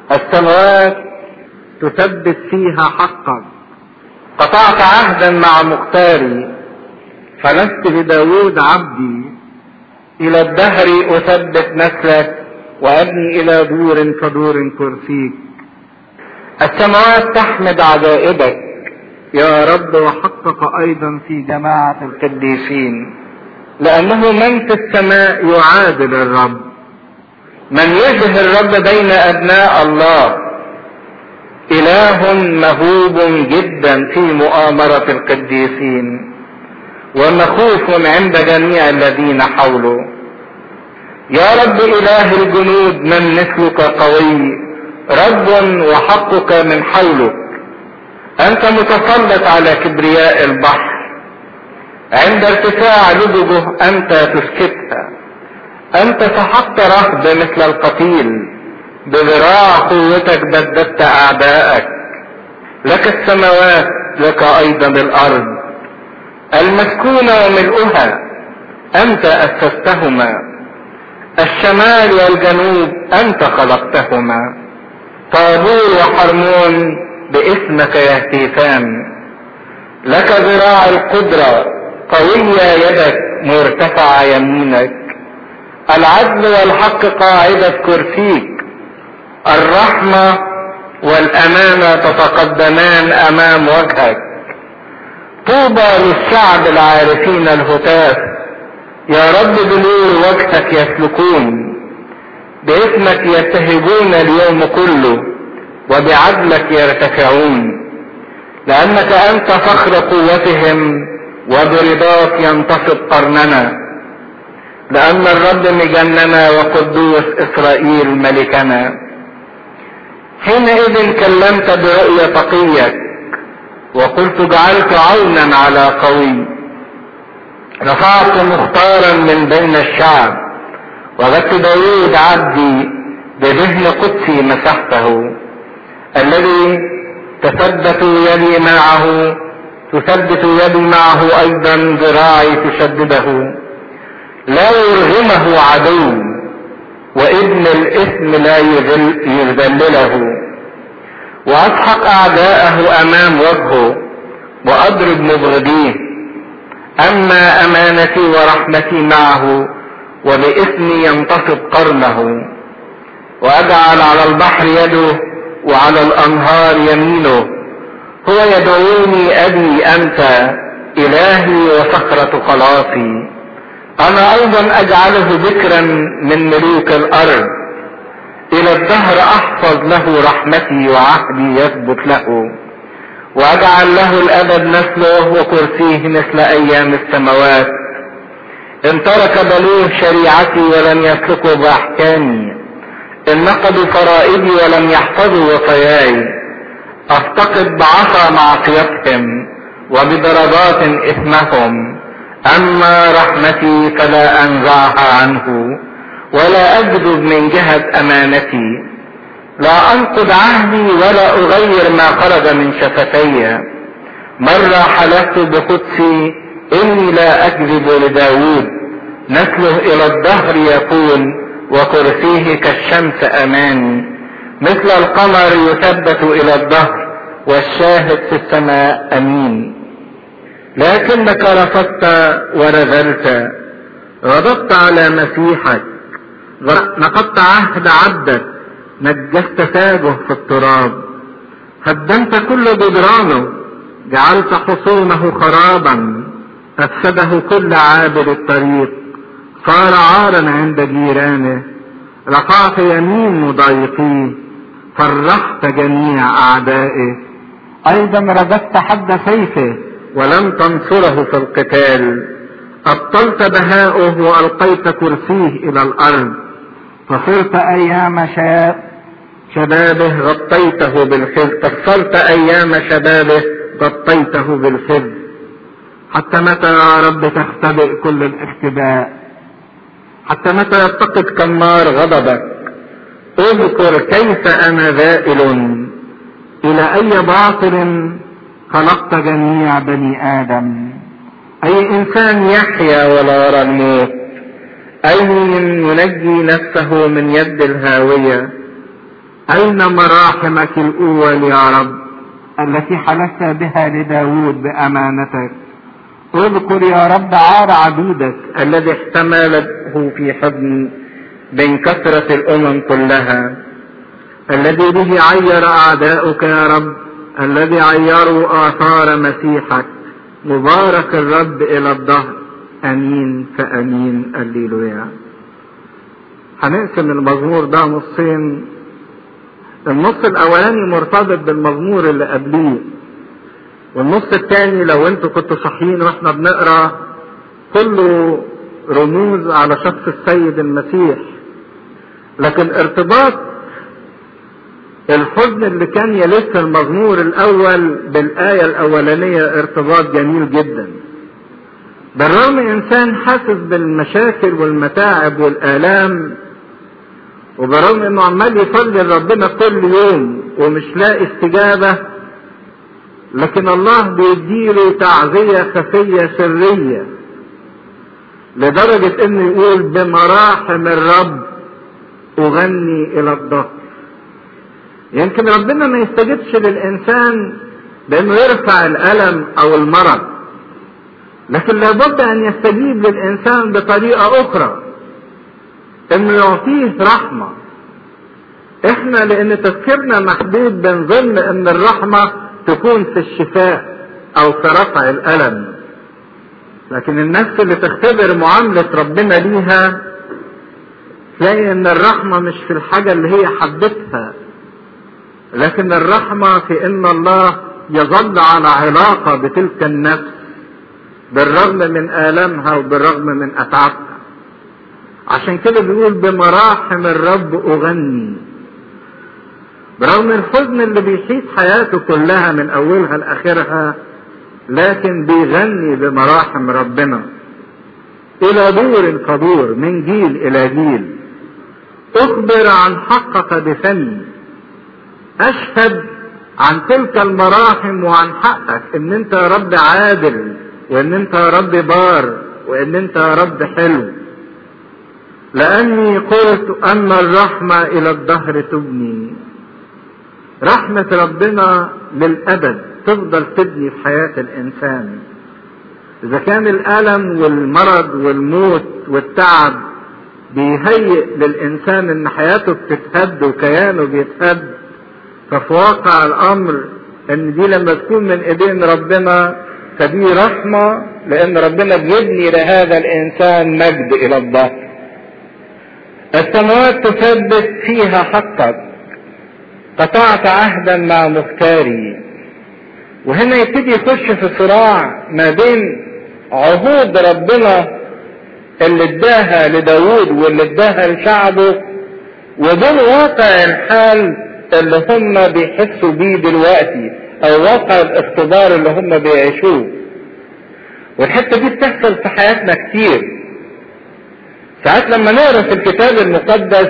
السماوات تثبت فيها حقا قطعت عهدا مع مختاري فلست لداود عبدي الى الدهر اثبت نسلك وابني الى دور فدور كرسيك السماوات تحمد عجائبك يا رب وحقق ايضا في جماعة القديسين لانه من في السماء يعادل الرب من يشبه الرب بين ابناء الله اله مهوب جدا في مؤامرة القديسين ومخوف عند جميع الذين حوله يا رب اله الجنود من مثلك قوي رب وحقك من حولك انت متسلط على كبرياء البحر عند ارتفاع لججه انت تسكتها انت سحقت رهب مثل القتيل بذراع قوتك بددت اعداءك لك السماوات لك ايضا الارض المسكونة وملؤها انت اسستهما الشمال والجنوب انت خلقتهما طابور وحرمون باسمك يهتفان لك ذراع القدرة قوية يدك مرتفع يمينك العدل والحق قاعدة كرسيك الرحمة والأمانة تتقدمان أمام وجهك طوبى للشعب العارفين الهتاف يا رب بنور وجهك يسلكون باسمك يبتهجون اليوم كله وبعدلك يرتفعون لأنك أنت فخر قوتهم وبرضاك ينتصب قرننا لأن الرب مجننا وقدوس إسرائيل ملكنا حينئذ كلمت برؤية تقيك وقلت جعلت عونا على قوي رفعت مختارا من بين الشعب وجدت داوود عبدي بذهن قدسي مسحته الذي تثبت يدي معه تثبت يدي معه ايضا ذراعي تشدده لا يرغمه عدو وابن الاثم لا يذلله واسحق اعداءه امام وجهه واضرب مبغضيه اما امانتي ورحمتي معه وباسمي ينتصب قرنه واجعل على البحر يده وعلى الانهار يمينه هو يدعوني ابي انت الهي وصخرة خلاصي انا ايضا اجعله ذكرا من ملوك الارض الى الدهر احفظ له رحمتي وعهدي يثبت له واجعل له الابد نسله وكرسيه مثل ايام السماوات ان ترك بلوه شريعتي ولم يسلكوا باحكامي ان نقضوا فرائدي ولم يحفظوا وصاياي افتقد بعصا معصيتهم وبضربات اثمهم اما رحمتي فلا انزعها عنه ولا اكذب من جهة امانتي لا انقض عهدي ولا اغير ما خرج من شفتي مرة حلفت بقدسي اني لا اكذب لداود نسله الى الدهر يكون وكرسيه كالشمس اماني مثل القمر يثبت الى الدهر والشاهد في السماء امين لكنك رفضت ورذلت غضبت على مسيحك نقضت عهد عبدك نجست تاجه في التراب هدمت كل جدرانه جعلت حصونه خرابا افسده كل عابر الطريق صار عارا عند جيرانه رفعت يمين مضايقيه فرحت جميع اعدائه ايضا رددت حد سيفه ولم تنصره في القتال ابطلت بهاؤه والقيت كرسيه الى الارض فصرت ايام شاب شبابه غطيته بالخز كسرت ايام شبابه غطيته بالخز حتى متى يا رب تختبئ كل الاختباء حتى متى يفتقد كالنار غضبك اذكر كيف انا ذائل الى اي باطل خلقت جميع بني ادم اي انسان يحيا ولا يرى الموت اي من ينجي نفسه من يد الهاوية أين مراحمك الأول يا رب التي حلفت بها لداود بأمانتك اذكر يا رب عار عبيدك الذي احتمله في حضن بين كثرة الأمم كلها الذي به عير أعداؤك يا رب الذي عيروا آثار مسيحك مبارك الرب إلى الظهر أمين فأمين الليلويا هنقسم المزمور ده نصين النص الأولاني مرتبط بالمزمور اللي قبليه والنص الثاني لو انتوا كنتوا صاحيين واحنا بنقرا كله رموز على شخص السيد المسيح لكن ارتباط الحزن اللي كان يلف المزمور الاول بالايه الاولانيه ارتباط جميل جدا بالرغم انسان حاسس بالمشاكل والمتاعب والالام وبرغم انه عمال يصلي لربنا كل يوم ومش لاقي استجابه لكن الله بيديله تعزيه خفيه سريه لدرجه انه يقول بمراحم الرب اغني الى الظهر يمكن ربنا ما يستجبش للانسان بانه يرفع الالم او المرض لكن لابد ان يستجيب للانسان بطريقه اخرى انه يعطيه رحمه احنا لان تفكيرنا محدود بنظن ان الرحمه تكون في الشفاء او في رفع الالم لكن النفس اللي تختبر معامله ربنا ليها تلاقي ان الرحمه مش في الحاجه اللي هي حبتها لكن الرحمه في ان الله يظل على علاقه بتلك النفس بالرغم من الامها وبالرغم من اتعابها عشان كده بيقول بمراحم الرب اغني برغم الحزن اللي بيحيط حياته كلها من اولها لاخرها لكن بيغني بمراحم ربنا الى دور فدور من جيل الى جيل اخبر عن حقك بفمي اشهد عن تلك المراحم وعن حقك ان انت يا رب عادل وان انت يا رب بار وان انت يا رب حلو لاني قلت ان الرحمه الى الدهر تبني رحمه ربنا للابد تفضل تبني في حياه الانسان اذا كان الالم والمرض والموت والتعب بيهيئ للانسان ان حياته بتتهد وكيانه بيتهد ففي واقع الامر ان دي لما تكون من ايدين ربنا فدي رحمه لان ربنا بيبني لهذا الانسان مجد الى الظهر السماوات تثبت فيها حقك قطعت عهدا مع مختاري وهنا يبتدي يخش في صراع ما بين عهود ربنا اللي اداها لداود واللي اداها لشعبه وبين واقع الحال اللي هم بيحسوا بيه دلوقتي او واقع الاختبار اللي هم بيعيشوه والحته دي بتحصل في حياتنا كتير ساعات لما نقرا في الكتاب المقدس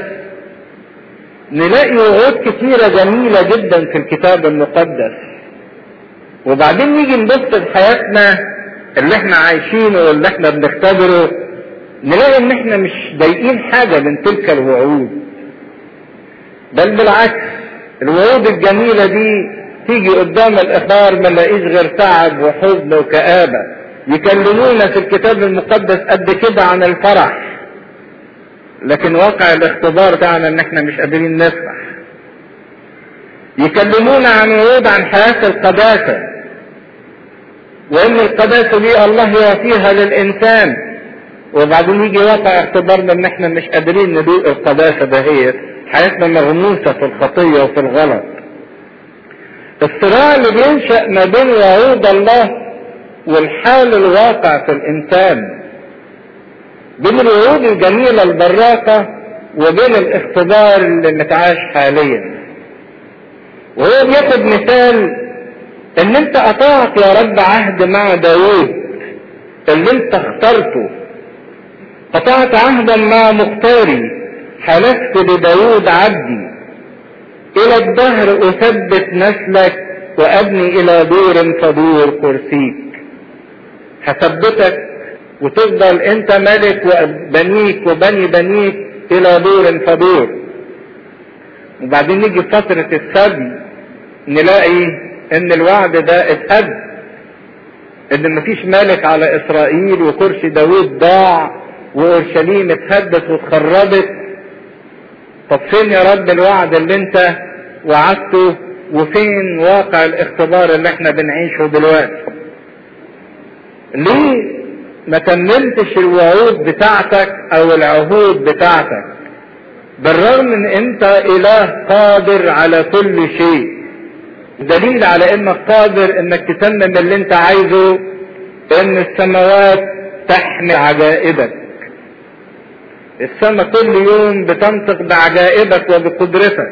نلاقي وعود كتيره جميله جدا في الكتاب المقدس وبعدين نيجي نبص لحياتنا اللي احنا عايشينه واللي احنا بنختبره نلاقي ان احنا مش ضايقين حاجه من تلك الوعود بل بالعكس الوعود الجميله دي تيجي قدام الاخبار ما نلاقيش غير تعب وحزن وكآبه يكلمونا في الكتاب المقدس قد كده عن الفرح لكن واقع الاختبار بتاعنا ان احنا مش قادرين نفرح يكلمونا عن وعود عن حياة القداسة وان القداسة دي الله يعطيها للانسان وبعدين يجي واقع اختبارنا ان احنا مش قادرين ندوق القداسة دهيت حياتنا مغموسة في الخطية وفي الغلط الصراع اللي بينشأ ما بين وعود الله والحال الواقع في الانسان بين الوعود الجميلة البراقة وبين الاختبار اللي متعاش حاليا وهو بياخد مثال ان انت قطعت يا رب عهد مع داوود اللي انت اخترته قطعت عهدا مع مختاري حلفت لداوود عبدي الى الدهر اثبت نسلك وابني الى دور فدور كرسيك هثبتك وتفضل انت ملك وبنيك وبني بنيك الى دور فدور وبعدين نيجي في فترة السبي نلاقي ان الوعد ده اتهد ان مفيش ملك على اسرائيل وكرسي داود ضاع واورشليم اتهدت واتخربت طب فين يا رب الوعد اللي انت وعدته وفين واقع الاختبار اللي احنا بنعيشه دلوقتي ليه ما تممتش الوعود بتاعتك او العهود بتاعتك بالرغم ان انت اله قادر على كل شيء دليل على انك قادر انك تتمم اللي انت عايزه ان السماوات تحمل عجائبك السماء كل يوم بتنطق بعجائبك وبقدرتك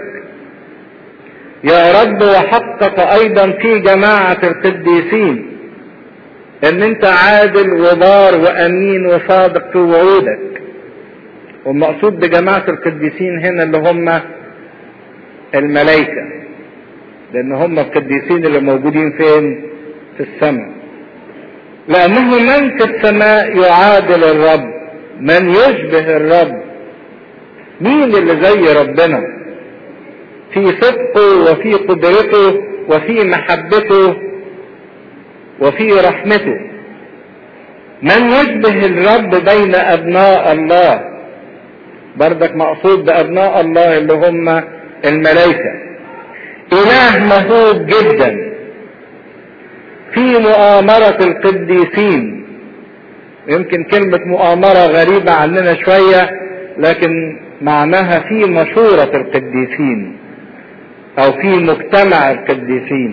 يا رب وحقق ايضا في جماعة القديسين ان انت عادل وبار وامين وصادق في وعودك والمقصود بجماعة القديسين هنا اللي هم الملائكة لان هم القديسين اللي موجودين فين في السماء لانه من في السماء يعادل الرب من يشبه الرب مين اللي زي ربنا في صدقه وفي قدرته وفي محبته وفي رحمته من يشبه الرب بين ابناء الله بردك مقصود بابناء الله اللي هم الملائكة اله مهوب جدا في مؤامرة القديسين يمكن كلمة مؤامرة غريبة عننا شوية لكن معناها في مشورة القديسين او في مجتمع القديسين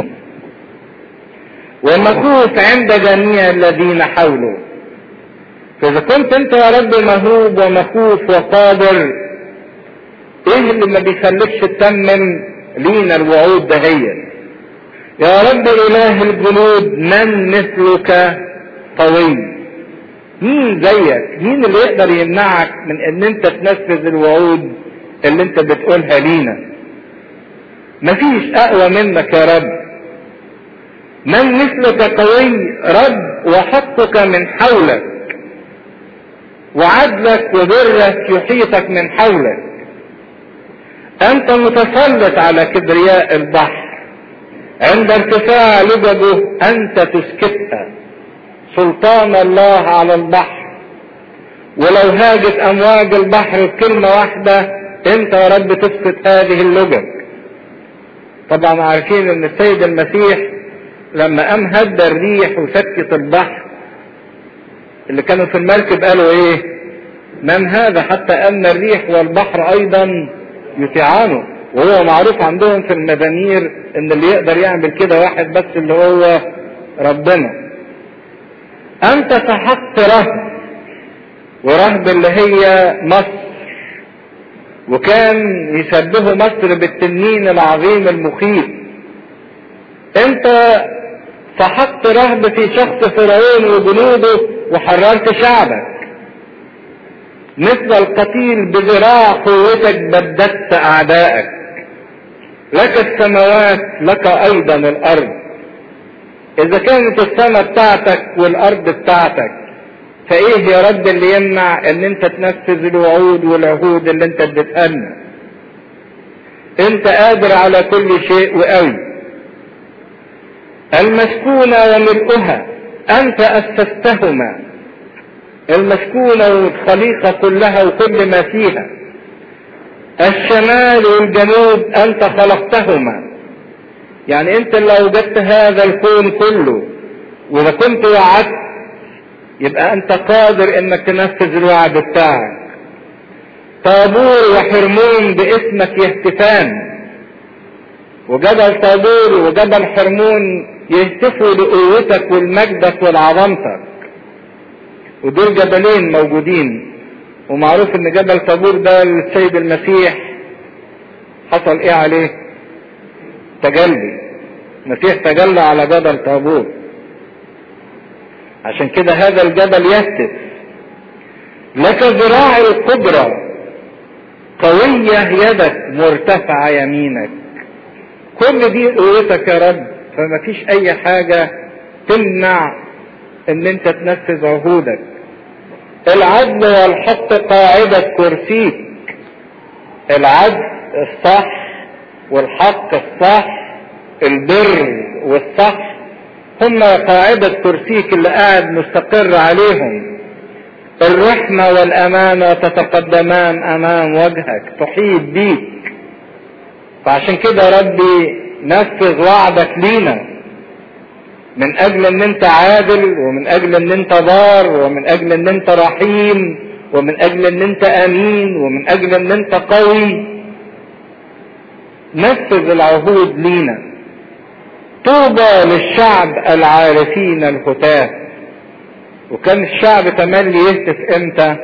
ومخوف عند جميع الذين حوله فاذا كنت انت يا رب مهوب ومخوف وقادر ايه اللي ما بيخليكش تتمم لينا الوعود دهيا يا رب اله الجنود من مثلك قوي مين زيك مين اللي يقدر يمنعك من ان انت تنفذ الوعود اللي انت بتقولها لينا مفيش اقوى منك يا رب من مثلك قوي رب وحقك من حولك وعدلك وبرك يحيطك من حولك انت متسلط على كبرياء البحر عند ارتفاع لججه انت تسكتها سلطان الله على البحر ولو هاجت امواج البحر بكلمة واحدة انت يا رب تسكت هذه اللجج طبعا عارفين ان السيد المسيح لما قام هدى الريح وسكت البحر اللي كانوا في المركب قالوا ايه من هذا حتى ان الريح والبحر ايضا يطيعانه وهو معروف عندهم في المزامير ان اللي يقدر يعمل كده واحد بس اللي هو ربنا انت سحقت رهب ورهب اللي هي مصر وكان يشبهوا مصر بالتنين العظيم المخيف انت سحقت رهب في شخص فرعون وجنوده وحررت شعبك مثل القتيل بذراع قوتك بددت اعدائك لك السماوات لك ايضا الارض اذا كانت السماء بتاعتك والارض بتاعتك فايه يا رب اللي يمنع ان انت تنفذ الوعود والعهود اللي انت اديتها لنا انت قادر على كل شيء وقوي المسكونة وملؤها انت اسستهما المسكونة والخليقة كلها وكل ما فيها الشمال والجنوب انت خلقتهما يعني انت اللي اوجدت هذا الكون كله واذا كنت وعدت يبقى انت قادر انك تنفذ الوعد بتاعك طابور وحرمون باسمك يهتفان وجبل طابور وجبل حرمون يهتفوا لقوتك ولمجدك ولعظمتك ودول جبلين موجودين ومعروف ان جبل طابور ده السيد المسيح حصل ايه عليه تجلي المسيح تجلى على جبل طابور عشان كده هذا الجبل يهتف لك ذراع القدرة قوية يدك مرتفعة يمينك كل دي قوتك يا رب فما فيش اي حاجة تمنع ان انت تنفذ عهودك العدل والحق قاعدة كرسيك العدل الصح والحق الصح البر والصح هم قاعدة كرسيك اللي قاعد مستقر عليهم الرحمة والأمانة تتقدمان أمام وجهك تحيط بيك فعشان كده ربي نفذ وعدك لينا من أجل أن أنت عادل ومن أجل أن أنت بار ومن أجل أن أنت رحيم ومن أجل أن أنت أمين ومن أجل أن أنت قوي نفذ العهود لينا طوبى للشعب العارفين الهتاف وكان الشعب تملي يهتف امتى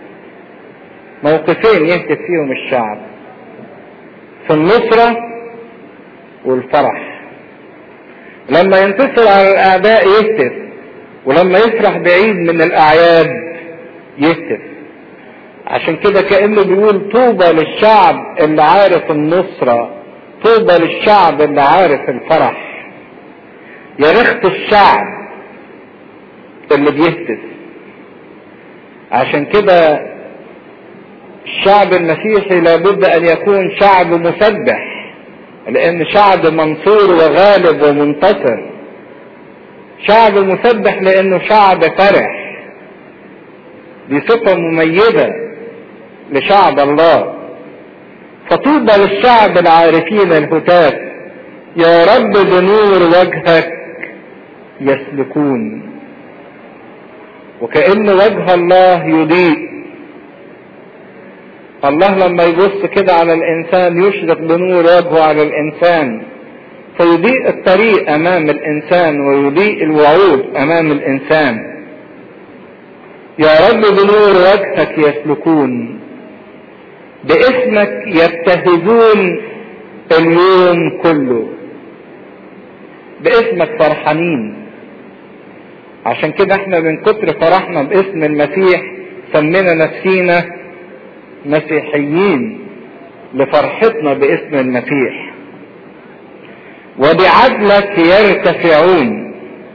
موقفين يهتف فيهم الشعب في النصرة والفرح لما ينتصر على الاعداء يهتف ولما يفرح بعيد من الاعياد يهتف عشان كده كأنه بيقول طوبى للشعب اللي عارف النصرة طوبى للشعب اللي عارف الفرح يا رخت الشعب اللي بيهتف عشان كده الشعب المسيحي لابد ان يكون شعب مسبح لان شعب منصور وغالب ومنتصر شعب مسبح لانه شعب فرح دي صفة مميزة لشعب الله فطوبى للشعب العارفين الهتاف يا رب بنور وجهك يسلكون وكأن وجه الله يضيء الله لما يبص كده على الانسان يشرق بنور وجهه على الانسان فيضيء الطريق امام الانسان ويضيء الوعود امام الانسان يا رب بنور وجهك يسلكون باسمك يبتهجون اليوم كله باسمك فرحانين عشان كده احنا من كتر فرحنا باسم المسيح سمينا نفسينا مسيحيين لفرحتنا باسم المسيح وبعدلك يرتفعون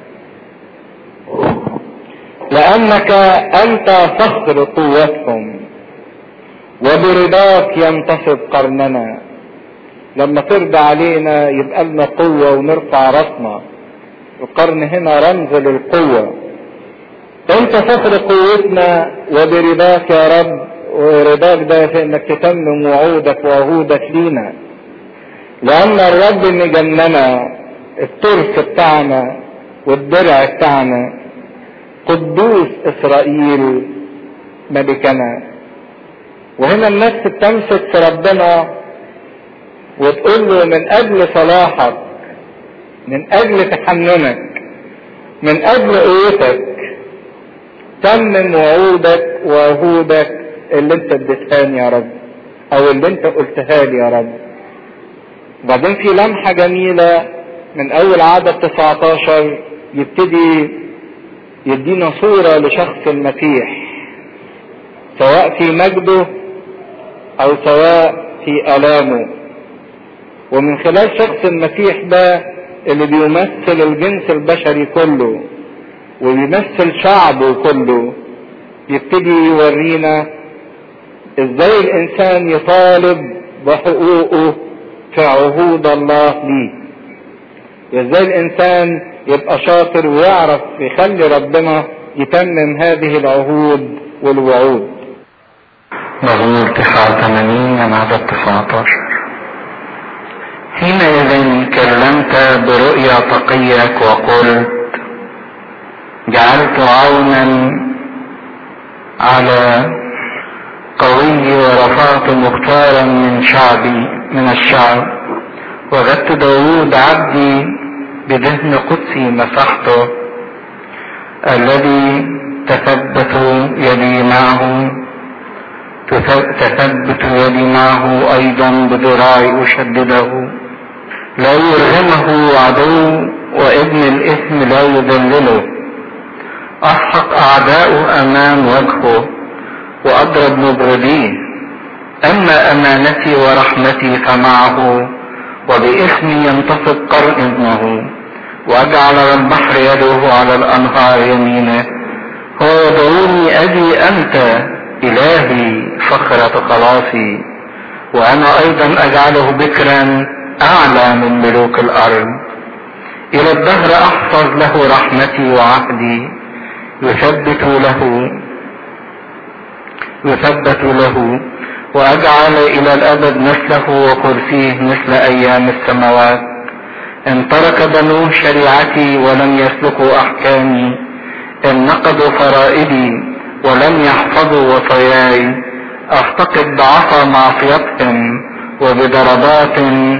لانك انت فخر قوتهم وبرضاك ينتصب قرننا لما ترضى علينا يبقى لنا قوة ونرفع راسنا القرن هنا رمز للقوة انت فخر قوتنا وبرضاك يا رب ورضاك ده في انك تتمم وعودك وعهودك لينا لان الرب مجننا الترس بتاعنا والدرع بتاعنا قدوس اسرائيل ملكنا وهنا النفس بتمسك في ربنا وتقول له من اجل صلاحك من اجل تحننك من اجل قوتك تمم وعودك وعهودك اللي انت اديتهاني يا رب او اللي انت قلتها لي يا رب وبعدين في لمحة جميلة من اول عدد 19 يبتدي يدينا صورة لشخص المسيح سواء في مجده او سواء في الامه ومن خلال شخص المسيح ده اللي بيمثل الجنس البشري كله وبيمثل شعبه كله يبتدي يورينا ازاي الانسان يطالب بحقوقه في عهود الله ليه ازاي الانسان يبقى شاطر ويعرف يخلي ربنا يتمم هذه العهود والوعود مزمور 89 من عدد 19 حينئذ كلمت برؤيا تقيك وقلت جعلت عونا على قوي ورفعت مختارا من شعبي من الشعب وجدت داود عبدي بدهن قدسي مسحته الذي تثبت يدي معه تثبت يدي معه ايضا بذراعي اشدده لا يرغمه عدو وابن الاثم لا يذلله اضحك اعداؤه امام وجهه واضرب مبرديه اما امانتي ورحمتي فمعه وباسمي ينتصب قرنه واجعل البحر يده على الانهار يمينه هو يدعوني ابي انت الهي فخرة خلاصي وانا ايضا اجعله بكرا اعلى من ملوك الارض الى الدهر احفظ له رحمتي وعهدي يثبت له يثبت له واجعل الى الابد مثله وكرسيه مثل ايام السماوات ان ترك بنوه شريعتي ولم يسلكوا احكامي ان نقضوا فرائدي ولم يحفظوا وصاياي افتقد بعصا معصيتهم وبضربات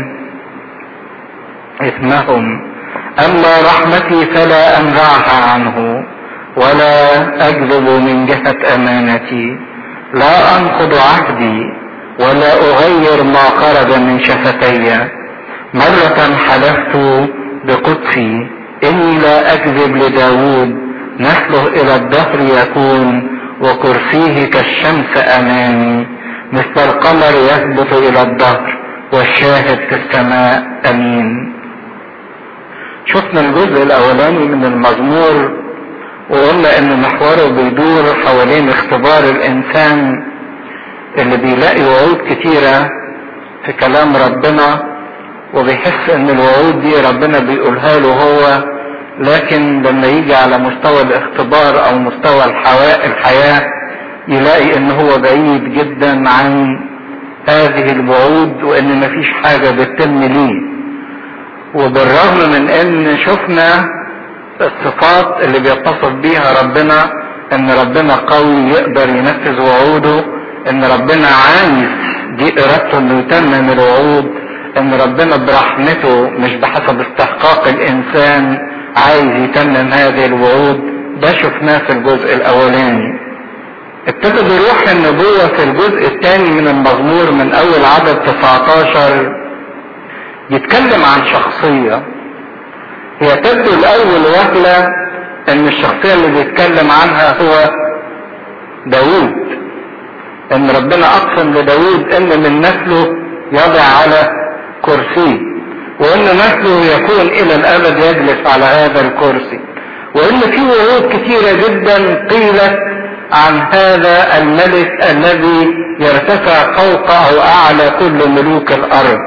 اثمهم اما رحمتي فلا انزعها عنه ولا اكذب من جهة امانتي لا انقض عهدي ولا اغير ما خرج من شفتي مرة حلفت بقدسي اني لا اكذب لداود نسله الى الدهر يكون وكرسيه كالشمس امامي مثل القمر يثبت الى الدهر والشاهد في السماء امين شفنا الجزء الاولاني من المزمور وقلنا ان محوره بيدور حوالين اختبار الانسان اللي بيلاقي وعود كتيرة في كلام ربنا وبيحس ان الوعود دي ربنا بيقولها له هو لكن لما يجي على مستوى الاختبار او مستوى الحياة يلاقي ان هو بعيد جدا عن هذه الوعود وان مفيش حاجة بتتم ليه وبالرغم من ان شفنا الصفات اللي بيتصف بيها ربنا ان ربنا قوي يقدر ينفذ وعوده ان ربنا عايز دي ارادته انه يتمم الوعود ان ربنا برحمته مش بحسب استحقاق الانسان عايز يتمم هذه الوعود ده شفناه في الجزء الاولاني ابتدى بروح النبوة في الجزء الثاني من المزمور من اول عدد 19 يتكلم عن شخصية هي تبدو الاول وهلة ان الشخصية اللي بيتكلم عنها هو داوود ان ربنا اقسم لداوود ان من نسله يضع على كرسيه وان نسله يكون الى الابد يجلس على هذا الكرسي وان في وعود كثيرة جدا قيلت عن هذا الملك الذي يرتفع فوق او اعلى كل ملوك الارض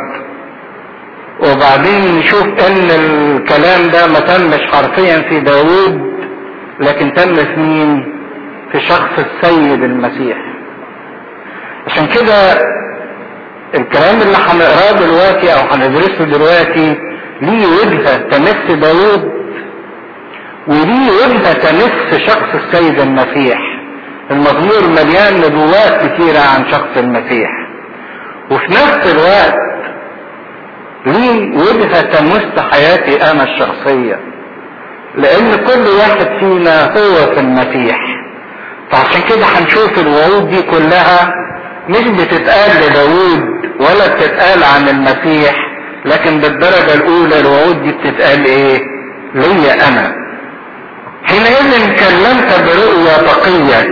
وبعدين نشوف ان الكلام ده ما تمش حرفيا في داوود لكن تم في مين في شخص السيد المسيح عشان كده الكلام اللي هنقراه دلوقتي او هندرسه دلوقتي ليه وجهة تمس داوود وليه وجهة تمس شخص السيد المسيح المزمور مليان نبوات كتيرة عن شخص المسيح وفي نفس الوقت ليه وجهة تمس حياتي انا الشخصية لان كل واحد فينا هو في المسيح فعشان كده هنشوف الوعود دي كلها مش بتتقال لداود ولا بتتقال عن المسيح لكن بالدرجة الاولى الوعود دي بتتقال ايه ليا انا حينئذ كلمت برؤيا تقيك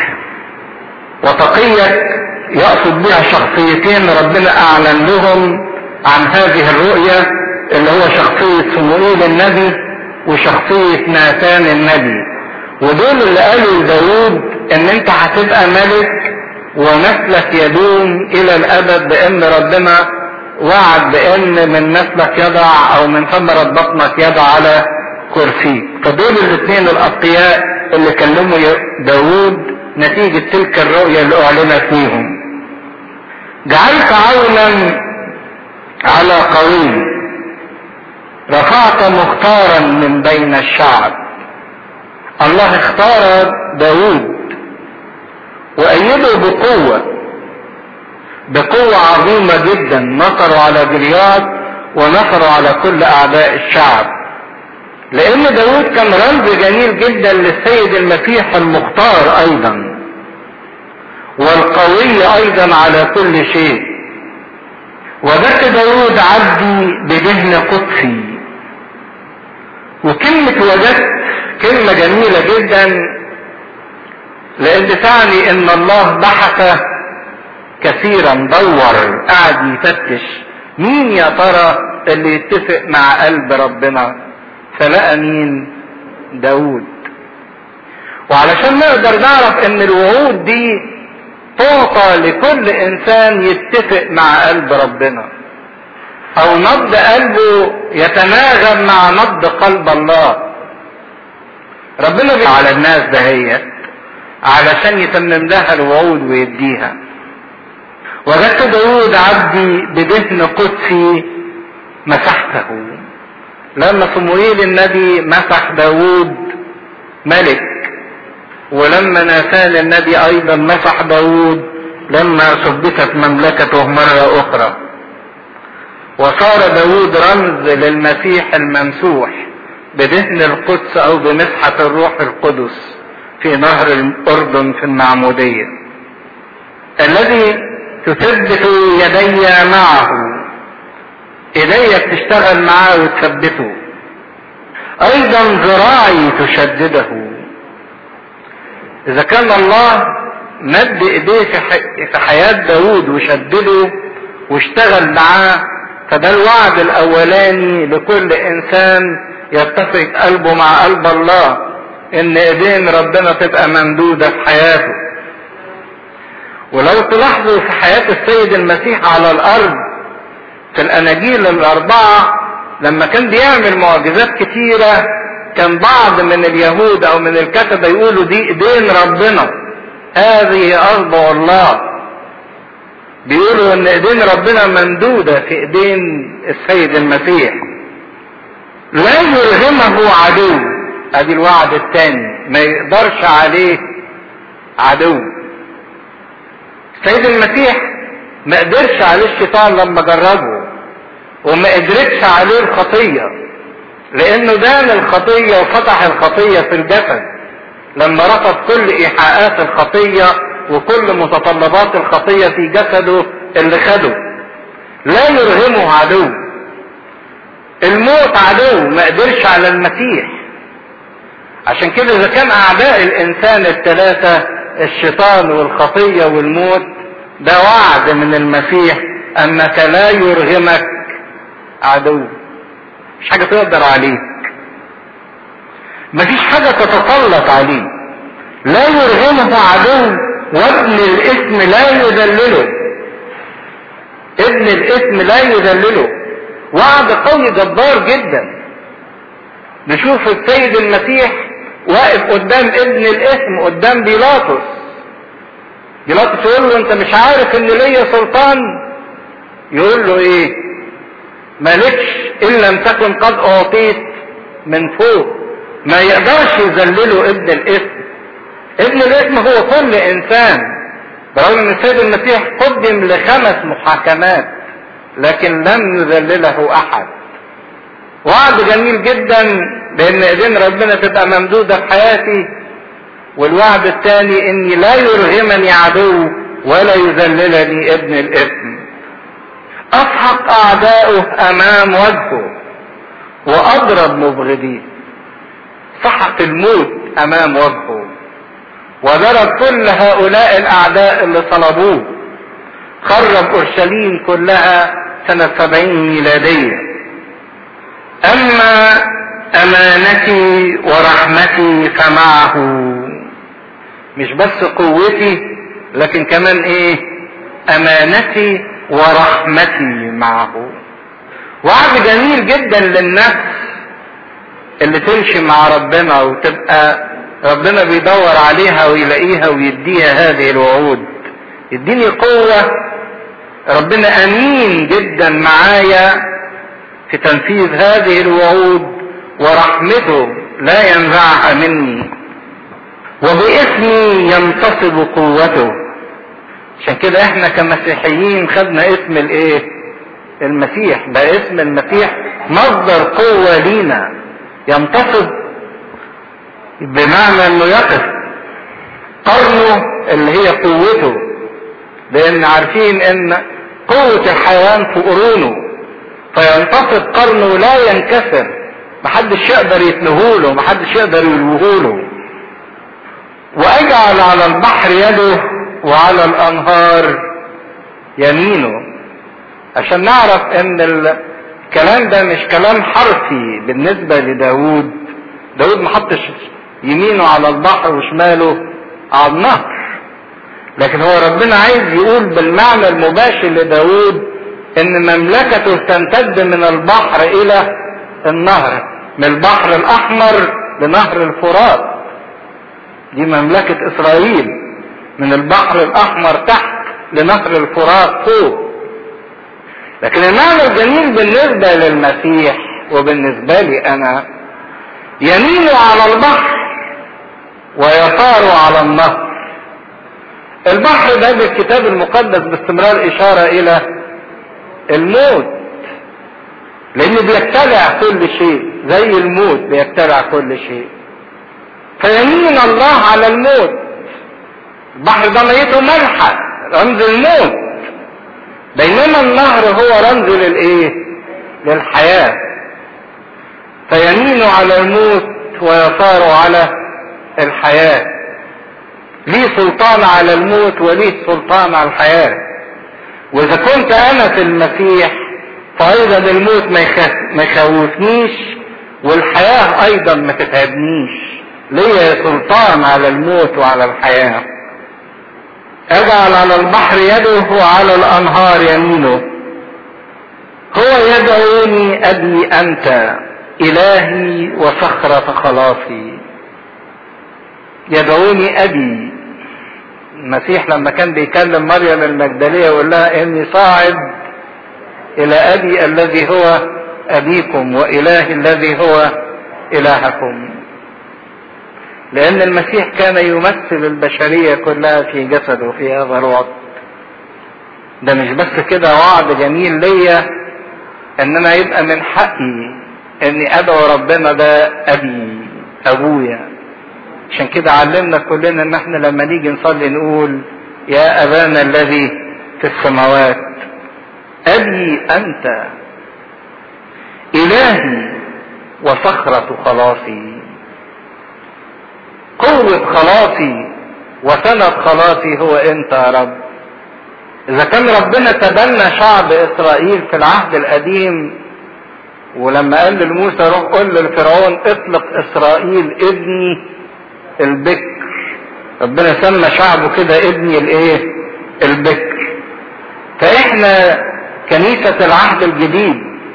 وتقيك يقصد بها شخصيتين ربنا اعلن لهم عن هذه الرؤية اللي هو شخصية صموئيل النبي وشخصية ناتان النبي ودول اللي قالوا لداود ان انت هتبقى ملك ونسلك يدوم الى الابد بان ربنا وعد بان من نسلك يضع او من ثمرة بطنك يضع على كرسي فدول الاثنين الاتقياء اللي كلموا داود نتيجة تلك الرؤية اللي اعلنت فيهم جعلت عونا على قوي رفعت مختارا من بين الشعب الله اختار داود وأيده بقوة بقوة عظيمة جدا نصروا على جلياد ونصروا على كل أعداء الشعب لأن داود كان رمز جميل جدا للسيد المسيح المختار أيضا والقوي أيضا على كل شيء وذاك داود عبدي بدهن قدسي وكلمة وجدت كلمة جميلة جدا لان تعني ان الله بحث كثيرا دور قعد يفتش مين يا ترى اللي يتفق مع قلب ربنا فلقى مين داود وعلشان نقدر نعرف ان الوعود دي تعطى لكل انسان يتفق مع قلب ربنا او نبض قلبه يتناغم مع نبض قلب الله ربنا بي على الناس دهيت علشان يتمم لها الوعود ويديها وجدت داود عبدي بدهن قدسي مسحته لما صموئيل النبي مسح داود ملك ولما ناسان النبي ايضا مسح داود لما ثبتت مملكته مرة اخرى وصار داود رمز للمسيح الممسوح بدهن القدس او بمسحة الروح القدس في نهر الاردن في المعمودية الذي تثبت يدي معه ايديك تشتغل معاه وتثبته ايضا ذراعي تشدده اذا كان الله مد ايديه في حياة داود وشدده واشتغل معاه فده الوعد الاولاني لكل انسان يتفق قلبه مع قلب الله ان ايدين ربنا تبقى ممدودة في حياته ولو تلاحظوا في حياة السيد المسيح على الارض في الاناجيل الاربعة لما كان بيعمل معجزات كتيرة كان بعض من اليهود او من الكتبة يقولوا دي ايدين ربنا هذه اصبع الله بيقولوا ان ايدين ربنا ممدودة في ايدين السيد المسيح لا يرغمه عدو ادي الوعد الثاني ما يقدرش عليه عدو السيد المسيح ما قدرش عليه الشيطان لما جربه وما قدرتش عليه الخطية لانه دان الخطية وفتح الخطية في الجسد لما رفض كل ايحاءات الخطية وكل متطلبات الخطية في جسده اللي خده لا يرهمه عدو الموت عدو ما قدرش على المسيح عشان كده اذا كان اعداء الانسان الثلاثة الشيطان والخطية والموت ده وعد من المسيح انك لا يرغمك عدو مش حاجة تقدر عليك مفيش حاجة تتسلط عليه لا يرغمه عدو وابن الاسم لا يذلله ابن الاسم لا يذلله وعد قوي جبار جدا نشوف السيد المسيح واقف قدام ابن الاسم قدام بيلاطس بيلاطس يقول له انت مش عارف ان ليا سلطان يقول له ايه مالكش ان لم تكن قد اعطيت من فوق ما يقدرش يذلله ابن الاسم ابن الاسم هو كل انسان برغم ان السيد المسيح قدم لخمس محاكمات لكن لم يذلله احد وعد جميل جدا بان ايدين ربنا تبقى ممدوده في حياتي والوعد الثاني اني لا يرغمني عدو ولا يذللني ابن الاسم اضحك اعداؤه امام وجهه واضرب مبغضيه سحق الموت امام وجهه وضرب كل هؤلاء الاعداء اللي طلبوه خرب اورشليم كلها سنة سبعين ميلادية اما امانتي ورحمتي فمعه مش بس قوتي لكن كمان ايه امانتي ورحمتي معه وعد جميل جدا للنفس اللي تمشي مع ربنا وتبقى ربنا بيدور عليها ويلاقيها ويديها هذه الوعود يديني قوة ربنا امين جدا معايا في تنفيذ هذه الوعود ورحمته لا ينزعها مني وباسمي ينتصب قوته عشان كده احنا كمسيحيين خدنا اسم الايه المسيح ده اسم المسيح مصدر قوة لينا ينتصب بمعنى انه يقف قرنه اللي هي قوته لان عارفين ان قوة الحيوان في قرونه فينتصب قرنه لا ينكسر محدش يقدر يتنهوله محدش يقدر يلوهوله واجعل على البحر يده وعلى الانهار يمينه عشان نعرف ان الكلام ده مش كلام حرفي بالنسبة لداود داود ما حطش يمينه على البحر وشماله على النهر لكن هو ربنا عايز يقول بالمعنى المباشر لداود ان مملكته تمتد من البحر الى النهر من البحر الاحمر لنهر الفرات دي مملكة اسرائيل من البحر الاحمر تحت لنهر الفرات فوق لكن المعنى الجميل بالنسبة للمسيح وبالنسبة لي انا يمينه على البحر ويساره على النهر البحر ده بالكتاب المقدس باستمرار اشارة الى الموت لانه بيبتلع كل شيء زي الموت بيبتلع كل شيء فيمين الله على الموت البحر ده ميته ملحة رمز الموت بينما النهر هو رمز للايه للحياة فيمينه على الموت ويساره على الحياة ليه سلطان على الموت وليه سلطان على الحياة واذا كنت انا في المسيح فايضا الموت ما يخوفنيش والحياة ايضا ما تتعبنيش ليا سلطان على الموت وعلى الحياة اجعل على البحر يده وعلى الانهار يمينه هو يدعوني ابي انت الهي وصخرة خلاصي يدعوني ابي المسيح لما كان بيكلم مريم المجدلية يقول لها اني صاعد الى ابي الذي هو ابيكم والهي الذي هو الهكم لان المسيح كان يمثل البشرية كلها في جسده في هذا الوقت ده مش بس كده وعد جميل ليا ان انا يبقى من حقي اني ادعو ربنا ده ابي ابويا عشان كده علمنا كلنا ان احنا لما نيجي نصلي نقول يا ابانا الذي في السماوات ابي انت الهي وصخرة خلاصي قوة خلاصي وسند خلاصي هو انت يا رب اذا كان ربنا تبنى شعب اسرائيل في العهد القديم ولما قال لموسى روح قل لفرعون اطلق اسرائيل ابني البكر ربنا سمى شعبه كده ابني الايه البكر فاحنا كنيسة العهد الجديد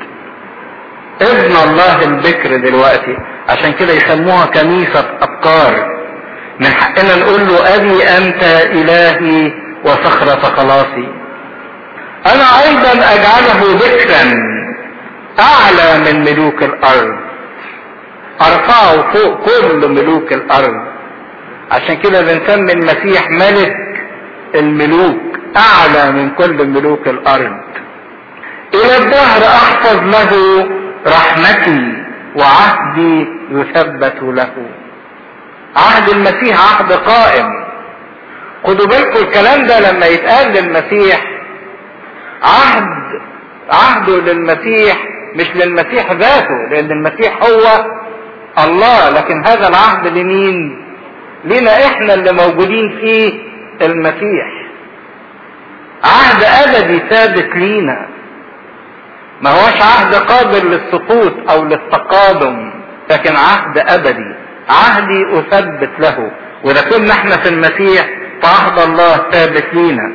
ابن الله البكر دلوقتي عشان كده يسموها كنيسة ابكار من حقنا نقول له ابي انت الهي وصخرة خلاصي انا ايضا اجعله بكرا اعلى من ملوك الارض ارفعه فوق كل ملوك الارض عشان كده بنسمي المسيح ملك الملوك اعلى من كل ملوك الارض الى الدهر احفظ له رحمتي وعهدي يثبت له عهد المسيح عهد قائم خدوا بالكم الكلام ده لما يتقال للمسيح عهد عهده للمسيح مش للمسيح ذاته لان المسيح هو الله لكن هذا العهد لمين لنا احنا اللي موجودين فيه المسيح عهد ابدي ثابت لينا ما هوش عهد قابل للسقوط او للتقادم لكن عهد ابدي عهدي اثبت له واذا كنا احنا في المسيح فعهد الله ثابت لينا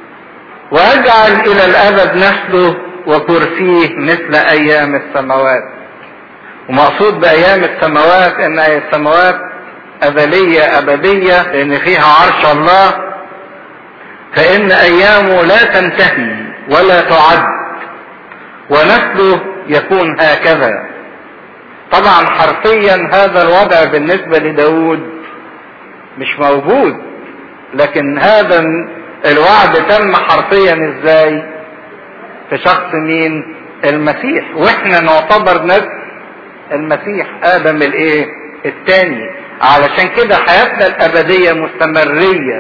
واجعل الى الابد نسله وكرسيه مثل ايام السماوات ومقصود بايام السماوات ان السماوات ازلية ابدية لان فيها عرش الله فان ايامه لا تنتهي ولا تعد ونسله يكون هكذا طبعا حرفيا هذا الوضع بالنسبة لداود مش موجود لكن هذا الوعد تم حرفيا ازاي في شخص مين المسيح واحنا نعتبر نفس المسيح ادم الايه الثاني علشان كده حياتنا الابدية مستمرية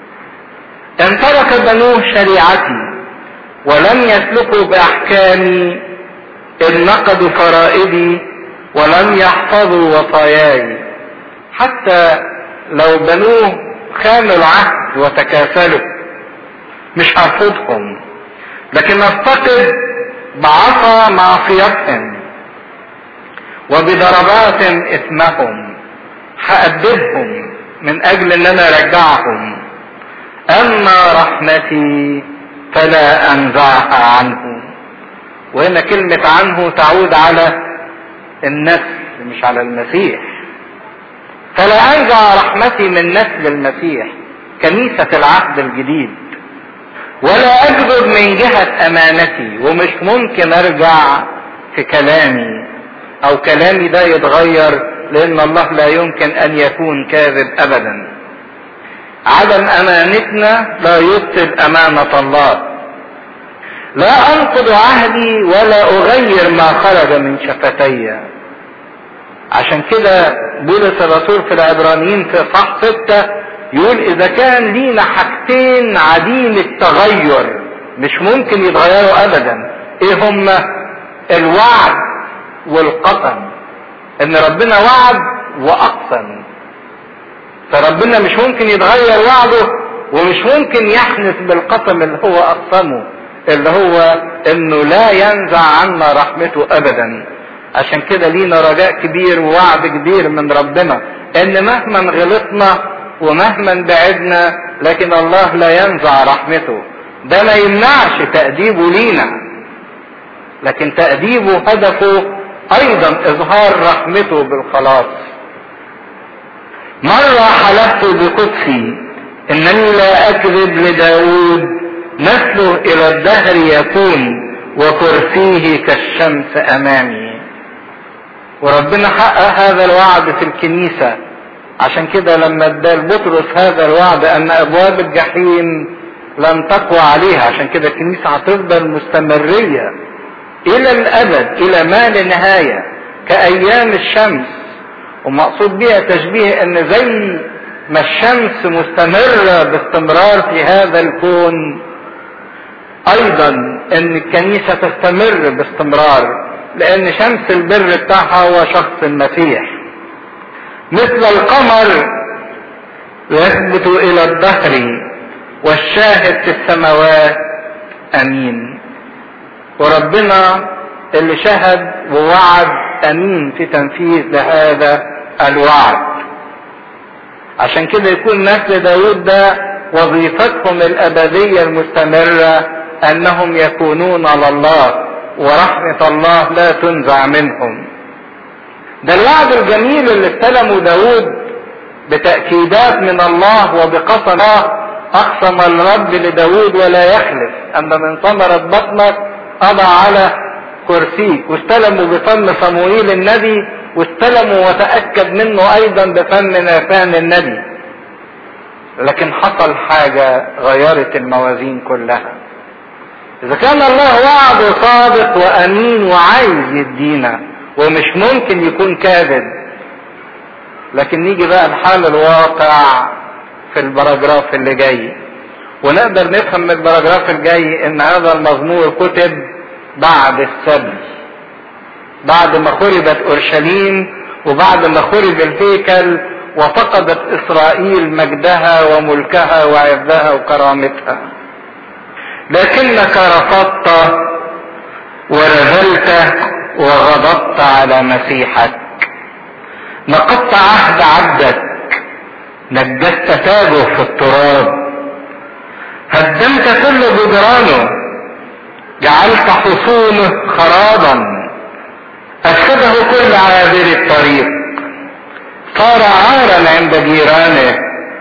ان ترك بنوه شريعتي ولم يسلكوا باحكامي ان نقضوا فرائدي ولم يحفظوا وصاياي حتى لو بنوه خانوا العهد وتكاسلوا مش هرفضهم لكن افتقد بعصا معصيتهم وبضربات اثمهم هأدبهم من اجل ان انا ارجعهم اما رحمتي فلا انزعها عنه وهنا كلمة عنه تعود على النسل مش على المسيح فلا انزع رحمتي من نسل المسيح كنيسة العهد الجديد ولا اكذب من جهة امانتي ومش ممكن ارجع في كلامي او كلامي ده يتغير لان الله لا يمكن ان يكون كاذب ابدا عدم امانتنا لا يبطل امانة الله لا انقض عهدي ولا اغير ما خرج من شفتي عشان كده بولس الرسول في العبرانيين في اصحاح ستة يقول اذا كان لينا حاجتين عديم التغير مش ممكن يتغيروا ابدا ايه هما الوعد والقسم ان ربنا وعد واقسم فربنا مش ممكن يتغير وعده ومش ممكن يحنث بالقسم اللي هو اقسمه اللي هو انه لا ينزع عنا رحمته ابدا عشان كده لينا رجاء كبير ووعد كبير من ربنا ان مهما غلطنا ومهما بعدنا لكن الله لا ينزع رحمته ده ما يمنعش تأديبه لينا لكن تأديبه هدفه ايضا اظهار رحمته بالخلاص مرة حلفت بقدسي انني لا اكذب لداود نسله الى الدهر يكون وكرسيه كالشمس امامي وربنا حقق هذا الوعد في الكنيسة عشان كده لما ادى بطرس هذا الوعد ان ابواب الجحيم لن تقوى عليها عشان كده الكنيسة هتفضل مستمرية الى الابد الى ما لا نهاية كايام الشمس ومقصود بها تشبيه ان زي ما الشمس مستمرة باستمرار في هذا الكون ايضا ان الكنيسة تستمر باستمرار لان شمس البر بتاعها هو شخص المسيح مثل القمر يثبت الى الدهر والشاهد في السماوات امين وربنا اللي شهد ووعد امين في تنفيذ لهذا الوعد عشان كده يكون نسل داود ده وظيفتهم الابدية المستمرة انهم يكونون على الله ورحمة الله لا تنزع منهم ده الوعد الجميل اللي استلمه داود بتأكيدات من الله وبقسم الله أقسم الرب لداود ولا يخلف أما من ثمرة بطنك أضع على كرسيك واستلموا بفم صموئيل النبي واستلموا وتأكد منه أيضا بفم نافان النبي لكن حصل حاجة غيرت الموازين كلها إذا كان الله وعد صادق وأمين وعايز يدينا ومش ممكن يكون كاذب لكن نيجي بقى لحال الواقع في البراجراف اللي جاي ونقدر نفهم من البراجراف الجاي ان هذا المزمور كتب بعد السبي بعد ما خربت اورشليم وبعد ما خرب الهيكل وفقدت اسرائيل مجدها وملكها وعزها وكرامتها لكنك رفضت ورذلت وغضبت على مسيحك نقضت عهد عبدك نجست تاجه في التراب هدمت كل جدرانه جعلت حصونه خرابا افسده كل عابر الطريق صار عارا عند جيرانه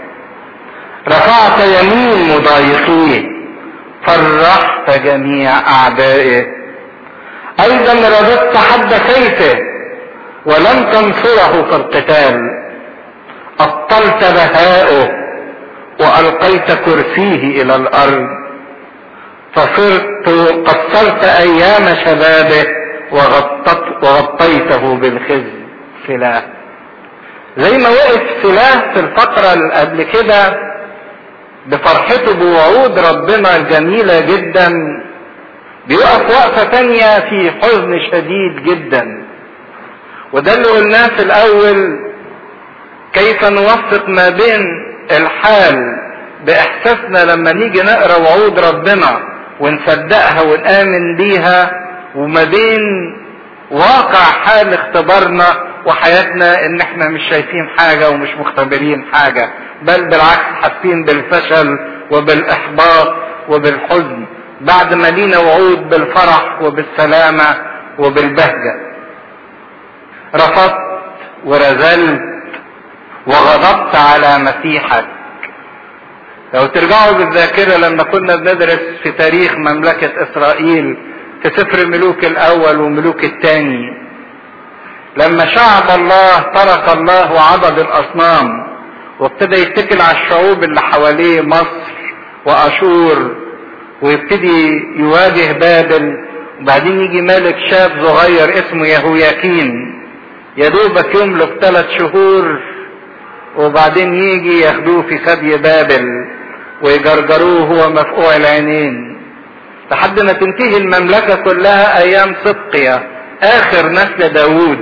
رفعت يمين مضايقيه فرحت جميع اعدائه ايضا رددت حد سيفه ولم تنصره في القتال ابطلت بهاؤه والقيت كرسيه الى الارض فصرت قصرت ايام شبابه وغطت وغطيته بالخزي سلاح زي ما وقف سلاح في الفترة اللي قبل كده بفرحته بوعود ربنا الجميلة جدا بيقف وقفة تانية في حزن شديد جدا وده اللي قلناه في الاول كيف نوفق ما بين الحال باحساسنا لما نيجي نقرا وعود ربنا ونصدقها ونامن بيها وما بين واقع حال اختبارنا وحياتنا ان احنا مش شايفين حاجه ومش مختبرين حاجه بل بالعكس حاسين بالفشل وبالاحباط وبالحزن بعد ما لينا وعود بالفرح وبالسلامة وبالبهجة رفضت ورزلت وغضبت على مسيحك لو ترجعوا بالذاكرة لما كنا بندرس في تاريخ مملكة إسرائيل في سفر ملوك الأول وملوك الثاني لما شعب الله ترك الله وعبد الأصنام وابتدى يتكل على الشعوب اللي حواليه مصر وأشور ويبتدي يواجه بابل وبعدين يجي ملك شاب صغير اسمه يهوياكين يا دوبك يملك ثلاث شهور وبعدين يجي ياخدوه في ثدي بابل ويجرجروه هو مفقوع العينين لحد ما تنتهي المملكة كلها أيام صدقية آخر نسل داوود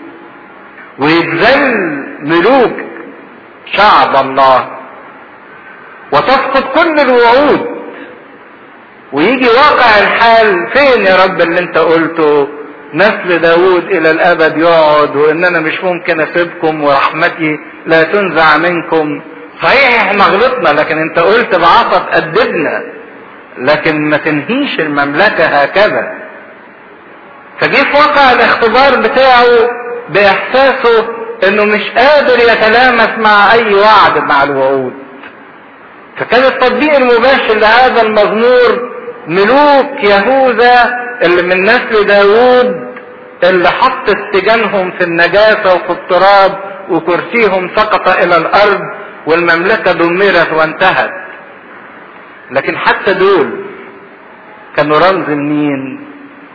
ويتذل ملوك شعب الله وتسقط كل الوعود ويجي واقع الحال فين يا رب اللي انت قلته نسل داود الى الابد يقعد وان انا مش ممكن اسيبكم ورحمتي لا تنزع منكم صحيح احنا غلطنا لكن انت قلت بعصا تأدبنا لكن ما تنهيش المملكة هكذا فجه في واقع الاختبار بتاعه باحساسه انه مش قادر يتلامس مع اي وعد مع الوعود فكان التطبيق المباشر لهذا المزمور ملوك يهوذا اللي من نسل داوود اللي حط استجانهم في النجاسة وفي التراب وكرسيهم سقط الى الارض والمملكة دمرت وانتهت لكن حتى دول كانوا رمز لمين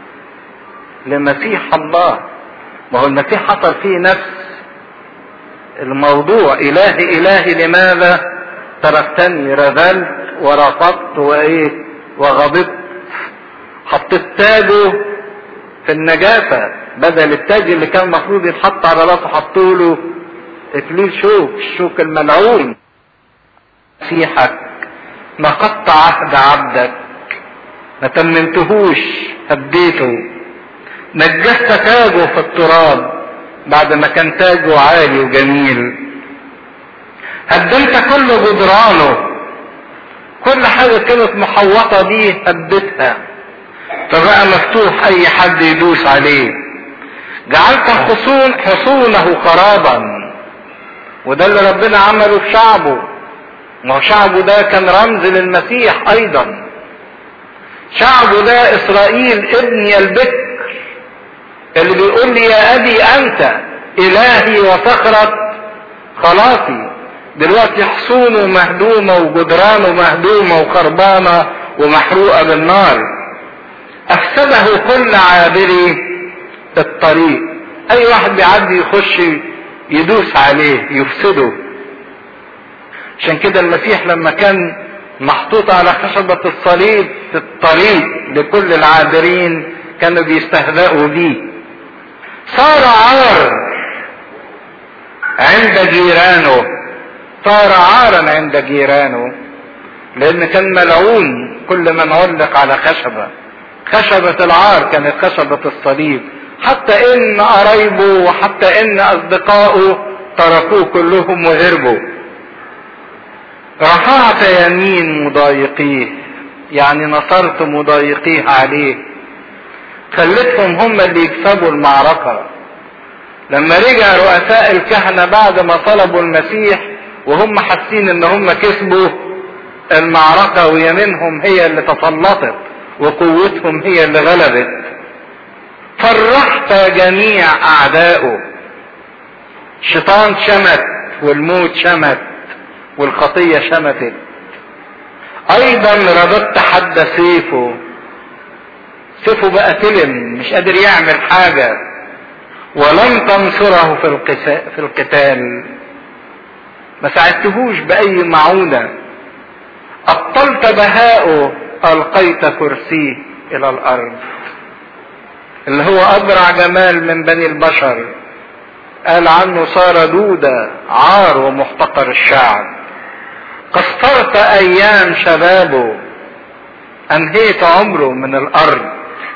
لمسيح الله ما هو المسيح حصل فيه نفس الموضوع الهي الهي لماذا تركتني رذلت ورفضت وايه وغضبت حطيت تاجه في النجاسة بدل التاج اللي كان المفروض يتحط على راسه حطوا له اكليل شوك الشوك الملعون مسيحك نقضت عهد عبدك ما تممتهوش هديته نجست تاجه في التراب بعد ما كان تاجه عالي وجميل هدمت كل جدرانه كل حاجة كانت محوطة بيه هدتها فبقى مفتوح اي حد يدوس عليه جعلت حصون حصونه خرابا وده اللي ربنا عمله في شعبه ما هو شعبه ده كان رمز للمسيح ايضا شعبه ده اسرائيل ابني البكر اللي بيقول لي يا ابي انت الهي وصخرة خلاصي دلوقتي حصونه مهدومة وجدرانه مهدومة وخربانة ومحروقة بالنار افسده كل عابري الطريق اي واحد بيعدي يخش يدوس عليه يفسده عشان كده المسيح لما كان محطوط على خشبة الصليب في الطريق لكل العابرين كانوا بيستهزئوا بيه صار عار عند جيرانه صار عارا عند جيرانه لان كان ملعون كل من علق على خشبة خشبة العار كانت خشبة الصليب حتى ان قرايبه وحتى ان اصدقائه تركوه كلهم وهربوا رفعت يمين مضايقيه يعني نصرت مضايقيه عليه خلتهم هم اللي يكسبوا المعركة لما رجع رؤساء الكهنة بعد ما طلبوا المسيح وهم حاسين ان هم كسبوا المعركة ويمينهم هي اللي تسلطت وقوتهم هي اللي غلبت فرحت جميع اعدائه الشيطان شمت والموت شمت والخطية شمتت ايضا رددت حد سيفه سيفه بقى تلم مش قادر يعمل حاجة ولم تنصره في القتال في القتال ما ساعدتهوش بأي معونة أبطلت بهاؤه ألقيت كرسيه إلى الأرض اللي هو أبرع جمال من بني البشر قال عنه صار دودة عار ومحتقر الشعب قصرت أيام شبابه أنهيت عمره من الأرض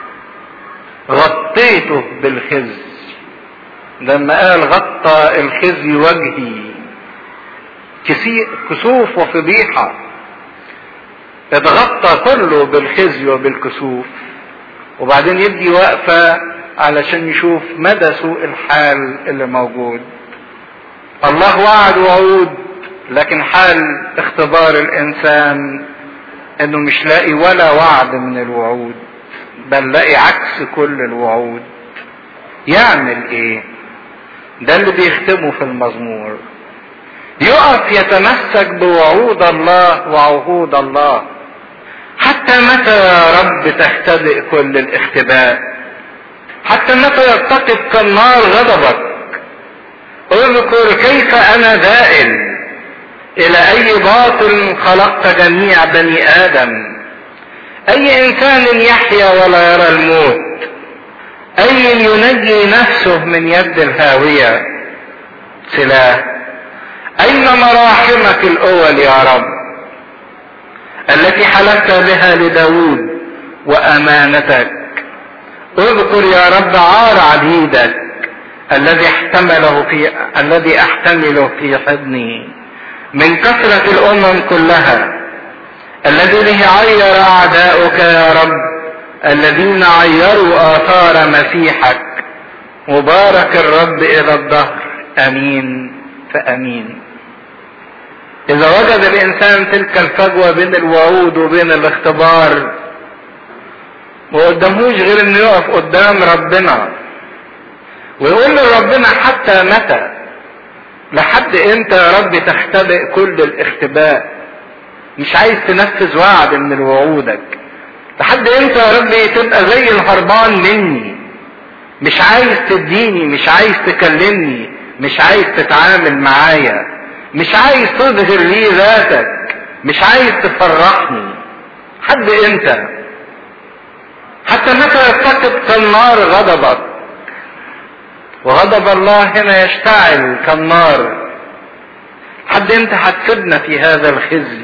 غطيته بالخزي لما قال غطى الخزي وجهي كسوف وفضيحة اتغطى كله بالخزي وبالكسوف وبعدين يدي وقفة علشان يشوف مدى سوء الحال اللي موجود الله وعد وعود لكن حال اختبار الانسان انه مش لاقي ولا وعد من الوعود بل لاقي عكس كل الوعود يعمل ايه ده اللي بيختمه في المزمور يقف يتمسك بوعود الله وعهود الله حتى متى يا رب تختبئ كل الاختباء حتى متى يرتقب كالنار غضبك اذكر كيف انا ذائل الى اي باطل خلقت جميع بني ادم اي انسان يحيا ولا يرى الموت اي ينجي نفسه من يد الهاوية سلاح اين مراحمك الاول يا رب التي حلفت بها لداود وامانتك اذكر يا رب عار عبيدك الذي احتمله في الذي احتمله في حضني من كثرة الامم كلها الذي به عير اعداؤك يا رب الذين عيروا اثار مسيحك مبارك الرب الى الدهر امين فامين اذا وجد الانسان تلك الفجوه بين الوعود وبين الاختبار ما قدامهوش غير انه يقف قدام ربنا ويقول لربنا حتى متى لحد امتى يا رب تختبئ كل الاختباء مش عايز تنفذ وعد من وعودك لحد امتى يا رب تبقى زي الهربان مني مش عايز تديني مش عايز تكلمني مش عايز تتعامل معايا مش عايز تظهر لي ذاتك مش عايز تفرحني حد امتى حتى متى يرتقب كالنار غضبك وغضب الله هنا يشتعل كالنار حد امتى هتسيبنا في هذا الخزي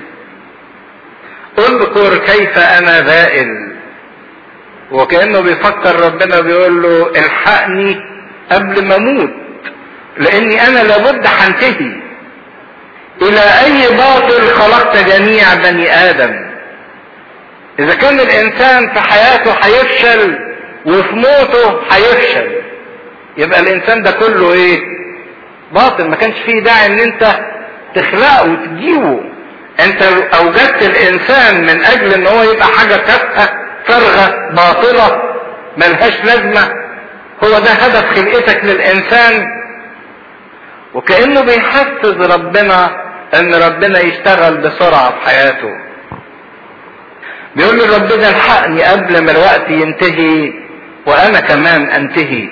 اذكر كيف انا ذائل وكانه بيفكر ربنا بيقول له الحقني قبل ما اموت لاني انا لابد هنتهي الى اي باطل خلقت جميع بني ادم اذا كان الانسان في حياته هيفشل وفي موته هيفشل يبقى الانسان ده كله ايه باطل ما كانش فيه داعي ان انت تخلقه وتجيبه انت اوجدت الانسان من اجل ان هو يبقى حاجة تافهة فارغة باطلة ملهاش لازمة هو ده هدف خلقتك للانسان وكأنه بيحفز ربنا ان ربنا يشتغل بسرعة في حياته بيقول له ربنا الحقني قبل ما الوقت ينتهي وانا كمان انتهي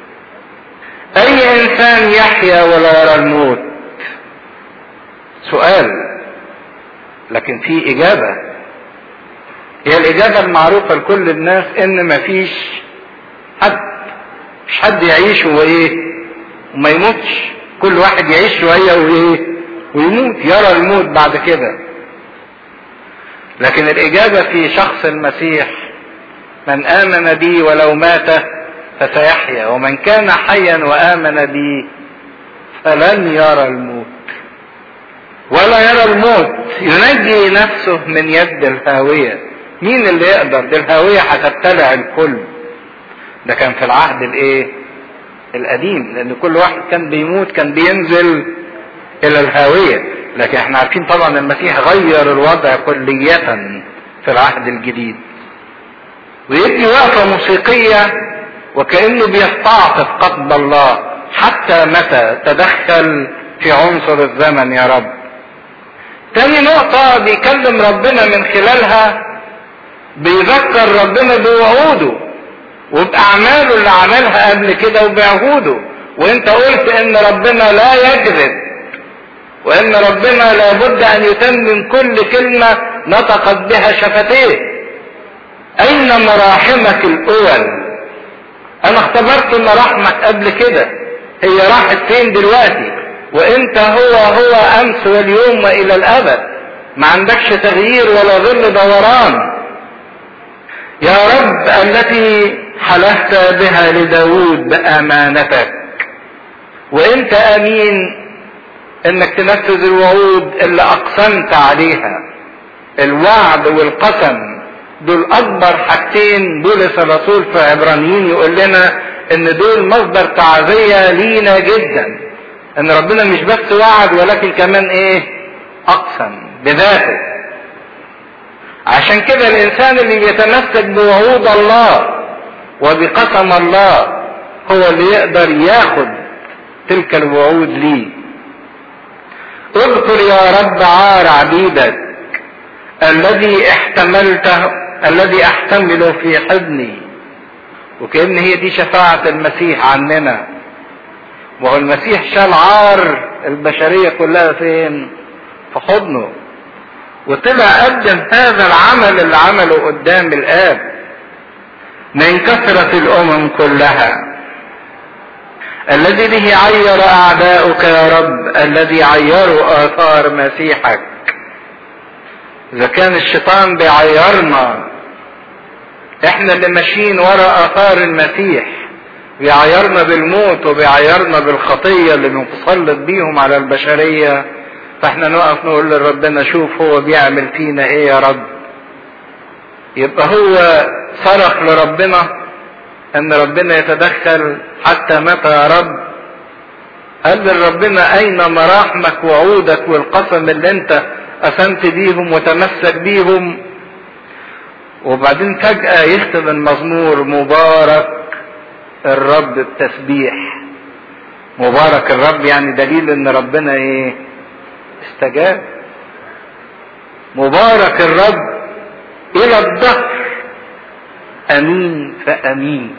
اي انسان يحيا ولا يرى الموت سؤال لكن في اجابة هي الاجابة المعروفة لكل الناس ان مفيش حد مش حد يعيش وايه وما يموتش كل واحد يعيش شوية وايه ويموت يرى الموت بعد كده لكن الاجابة في شخص المسيح من امن بي ولو مات فسيحيا ومن كان حيا وامن بي فلن يرى الموت ولا يرى الموت ينجي نفسه من يد الهاوية مين اللي يقدر دي الهاوية هتبتلع الكل ده كان في العهد الايه القديم لان كل واحد كان بيموت كان بينزل الى الهاوية لكن احنا عارفين طبعا المسيح غير الوضع كلية في العهد الجديد ويدي وقفة موسيقية وكأنه بيستعطف قصد الله حتى متى تدخل في عنصر الزمن يا رب تاني نقطة بيكلم ربنا من خلالها بيذكر ربنا بوعوده وبأعماله اللي عملها قبل كده وبعهوده وانت قلت ان ربنا لا يكذب وان ربنا لابد ان يتمم كل كلمة نطقت بها شفتيه اين مراحمك الاول انا اختبرت ان رحمك قبل كده هي راحت فين دلوقتي وانت هو هو امس واليوم والى الابد ما عندكش تغيير ولا ظل دوران يا رب التي حلفت بها لداود بامانتك وانت امين انك تنفذ الوعود اللي اقسمت عليها الوعد والقسم دول اكبر حاجتين بولس الرسول في عبرانيين يقول لنا ان دول مصدر تعزية لينا جدا ان ربنا مش بس وعد ولكن كمان ايه اقسم بذاته عشان كده الانسان اللي بيتمسك بوعود الله وبقسم الله هو اللي يقدر ياخد تلك الوعود ليه اذكر يا رب عار عبيدك الذي احتملته الذي احتمله في حضني وكأن هي دي شفاعة المسيح عننا وهو المسيح شال عار البشرية كلها فين في حضنه وطلع قدم هذا العمل اللي عمله قدام الآب من كثرة الأمم كلها الذي به عير أعداؤك يا رب الذي عيروا آثار مسيحك إذا كان الشيطان بيعيرنا احنا اللي ماشيين ورا آثار المسيح بيعيرنا بالموت وبيعيرنا بالخطية اللي بنتسلط بيهم على البشرية فاحنا نقف نقول لربنا شوف هو بيعمل فينا ايه يا رب يبقى هو صرخ لربنا ان ربنا يتدخل حتى متى يا رب قال لربنا اين مراحمك وعودك والقسم اللي انت قسمت بيهم وتمسك بيهم وبعدين فجأة يختم المزمور مبارك الرب بتسبيح مبارك الرب يعني دليل ان ربنا ايه استجاب مبارك الرب الى الدهر امين فامين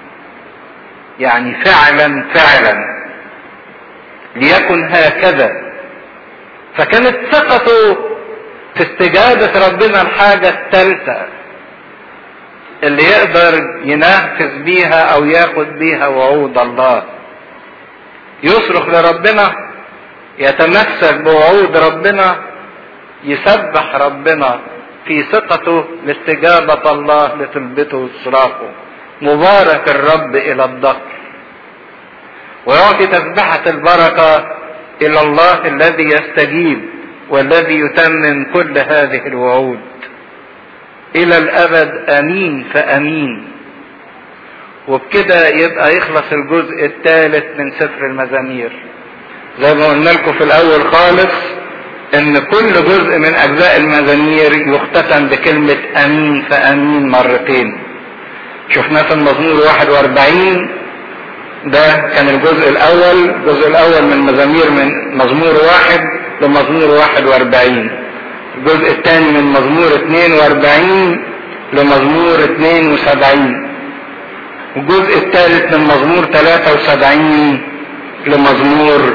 يعني فعلا فعلا ليكن هكذا فكانت ثقته في استجابة ربنا الحاجة الثالثة اللي يقدر ينفذ بيها او ياخد بيها وعود الله يصرخ لربنا يتمسك بوعود ربنا يسبح ربنا في ثقته لاستجابة الله لطلبته وصراخه مبارك الرب إلى الظهر ويعطي تسبحة البركة إلى الله الذي يستجيب والذي يتمم كل هذه الوعود إلى الأبد أمين فأمين وبكده يبقى يخلص الجزء الثالث من سفر المزامير زي ما قلنا لكم في الأول خالص ان كل جزء من اجزاء المزامير يختتم بكلمة امين فامين مرتين شفناه في المزمور 41 ده كان الجزء الاول الجزء الاول من مزامير من مزمور واحد لمزمور 41 الجزء الثاني من مزمور 42 لمزمور 72 الجزء الثالث من مزمور 73 لمزمور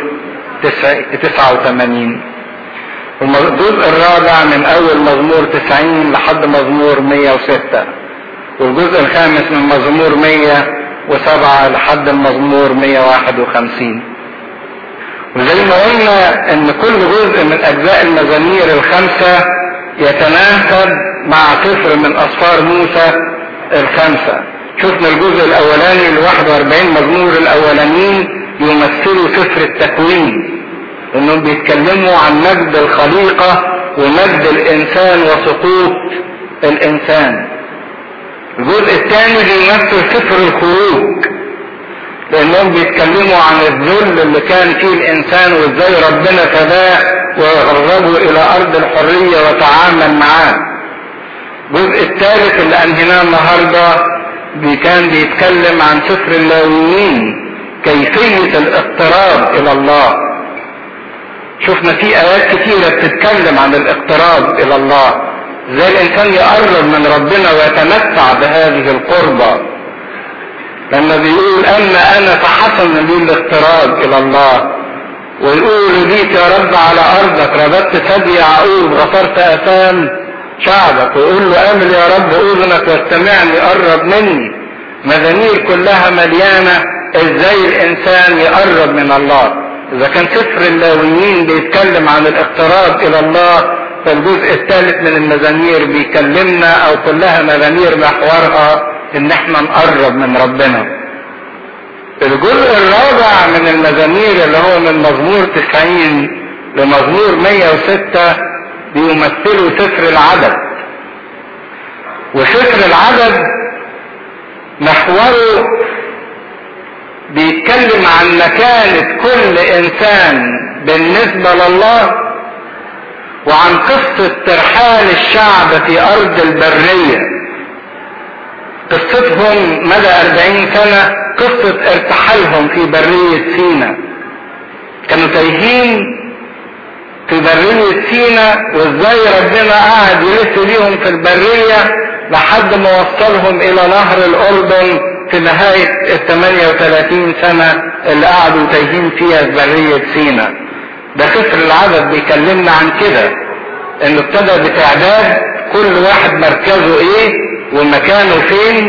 89 والجزء الرابع من اول مزمور 90 لحد مزمور 106 والجزء الخامس من مزمور 107 لحد المزمور 151 وزي ما قلنا ان كل جزء من اجزاء المزامير الخمسة يتناسب مع سفر من اسفار موسى الخمسة شفنا الجزء الاولاني ال 41 مزمور الاولانيين يمثلوا سفر التكوين انهم بيتكلموا عن مجد الخليقة ومجد الانسان وسقوط الانسان الجزء الثاني بيمثل سفر الخروج لانهم بيتكلموا عن الذل اللي كان فيه الانسان وازاي ربنا فداه وغربه الى ارض الحرية وتعامل معاه الجزء الثالث اللي انهيناه النهارده كان بيتكلم عن سفر اللاويين كيفية الاقتراب الى الله شفنا في ايات كتيرة بتتكلم عن الاقتراب الى الله ازاي الانسان يقرب من ربنا ويتمتع بهذه القربة لما بيقول اما انا فحسن لي الاقتراب الى الله ويقول جيت يا رب على ارضك رددت ثدي يعقوب غفرت اثام شعبك ويقول له امل يا رب اذنك واستمعني قرب مني مزامير كلها مليانة ازاي الانسان يقرب من الله اذا كان سفر اللاويين بيتكلم عن الاقتراب الى الله فالجزء الثالث من المزامير بيكلمنا او كلها مزامير محورها ان احنا نقرب من ربنا الجزء الرابع من المزامير اللي هو من مزمور 90 لمزمور 106 بيمثلوا سفر العدد وسفر العدد محوره بيتكلم عن مكانة كل انسان بالنسبة لله وعن قصة ترحال الشعب في ارض البرية قصتهم مدى اربعين سنة قصة ارتحالهم في برية سينا كانوا تايهين في برية سينا وازاي ربنا قاعد يلف بيهم في البرية لحد ما وصلهم الى نهر الاردن في نهاية ال 38 سنة اللي قعدوا تايهين فيها في برية سينا ده سفر العدد بيكلمنا عن كده انه ابتدى بتعداد كل واحد مركزه ايه ومكانه فين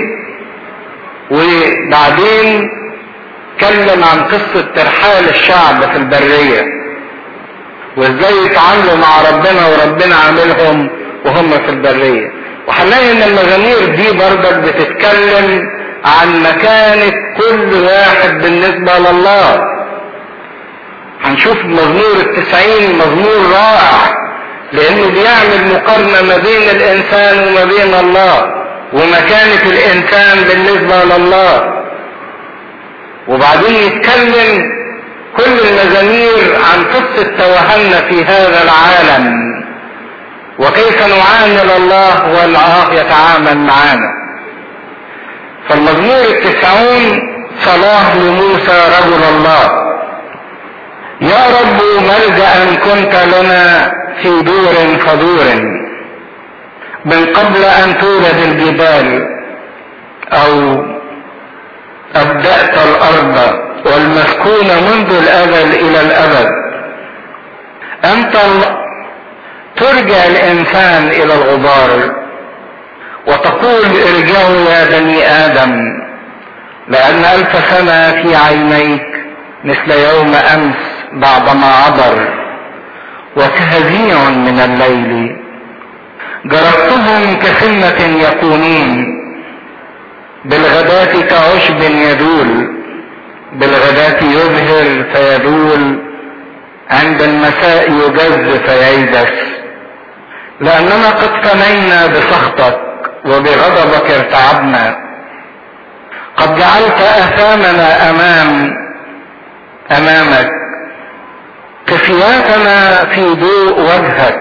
وبعدين اتكلم عن قصة ترحال الشعب في البرية وازاي يتعاملوا مع ربنا وربنا عاملهم وهم في البرية وهنلاقي ان المزامير دي برضك بتتكلم عن مكانة كل واحد بالنسبة لله هنشوف مزمور التسعين مزمور رائع لانه بيعمل مقارنة ما بين الانسان وما بين الله ومكانة الانسان بالنسبة لله وبعدين يتكلم كل المزامير عن قصة توهمنا في هذا العالم وكيف نعامل الله والله يتعامل معنا فالمزمور التسعون صلاة لموسى رجل الله يا رب ملجأ كنت لنا في دور فدور من قبل ان تولد الجبال او ابدأت الارض والمسكون منذ الازل الى الابد انت ترجع الانسان الى الغبار وتقول ارجعوا يا بني ادم لان الف سنة في عينيك مثل يوم امس بعدما عبر وكهزيع من الليل جربتهم كسنة يكونون بالغداة كعشب يدول بالغداة يظهر فيدول عند المساء يجز فييبس لأننا قد فنينا بسخطك وبغضبك ارتعبنا قد جعلت آثامنا أمام أمامك كفياتنا في ضوء وجهك